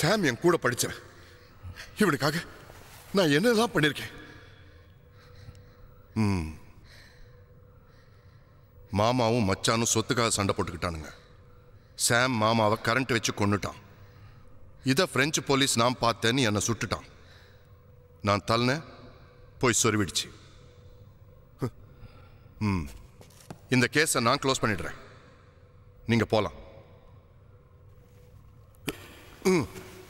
சாம் என் கூட படிச்சவன் இவனுக்காக நான் என்னெல்லாம் பண்ணிருக்கேன் ம் மாமாவும் மச்சானும் சொத்துக்காக சண்டை போட்டுக்கிட்டானுங்க சாம் மாமாவை கரண்ட் வச்சு கொன்னுட்டான் இதை பிரெஞ்சு போலீஸ் நான் பார்த்தேன்னு என்னை சுட்டுட்டான் நான் தள்ளினேன் போய் சொருவிடுச்சு ம் இந்த கேஸை நான் க்ளோஸ் பண்ணிடுறேன் நீங்க போலாம் ம்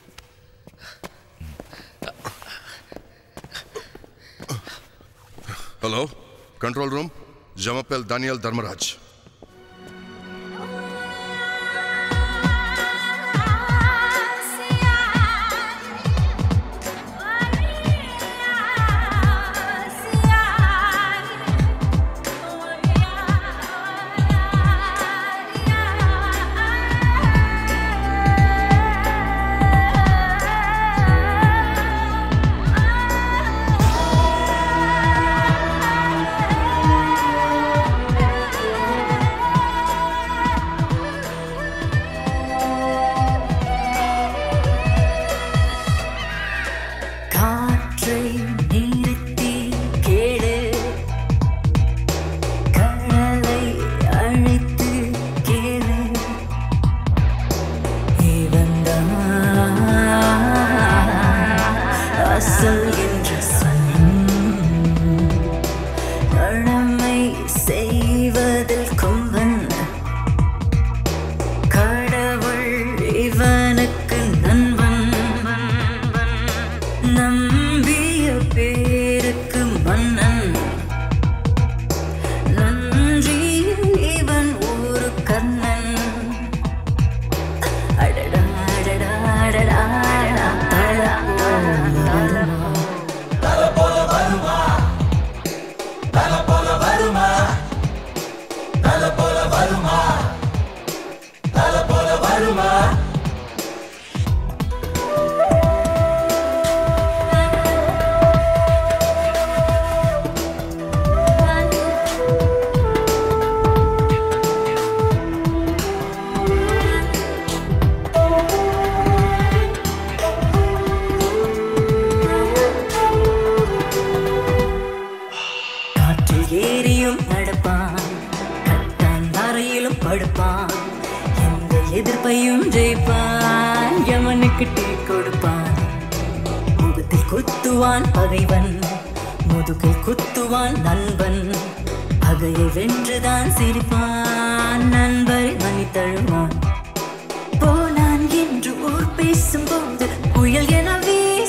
ஹலோ கண்ட்ரோல் ரூம் ஜமப்பேல் தானியல் தர்மராஜ் காற்றை நிறுத்தி கேளு கடலை அழைத்து கேளு இவன்தான் அசல் என்ற சொல் கடமை செய்வதில் கொம்பன் கடவுள் இவனுக்கு நண்பன் நம்பிய பேருக்கு மன்னன் நன்றியில் இவன் ஒரு கண்ணன் அடடா அடடா அடடா அடடா தல போல வருமா தல போல வருமா தல போல வருமா தல போல வருமா காற்றில் ஏறியும் நடப்பான் கட்டான் தரையிலும் படுப்பான் எந்த எதிர்ப்பையும் ஜெயிப்பான் யமனுக்கு டீ கொடுப்பான் முகத்தில் குத்துவான் பகைவன் முதுகில் குத்துவான் நண்பன் பகையை வென்றுதான் சிரிப்பான் நண்பரை மணி தழுவான் போனான் என்று ஊர் பேசும்போது புயல் என வீசும்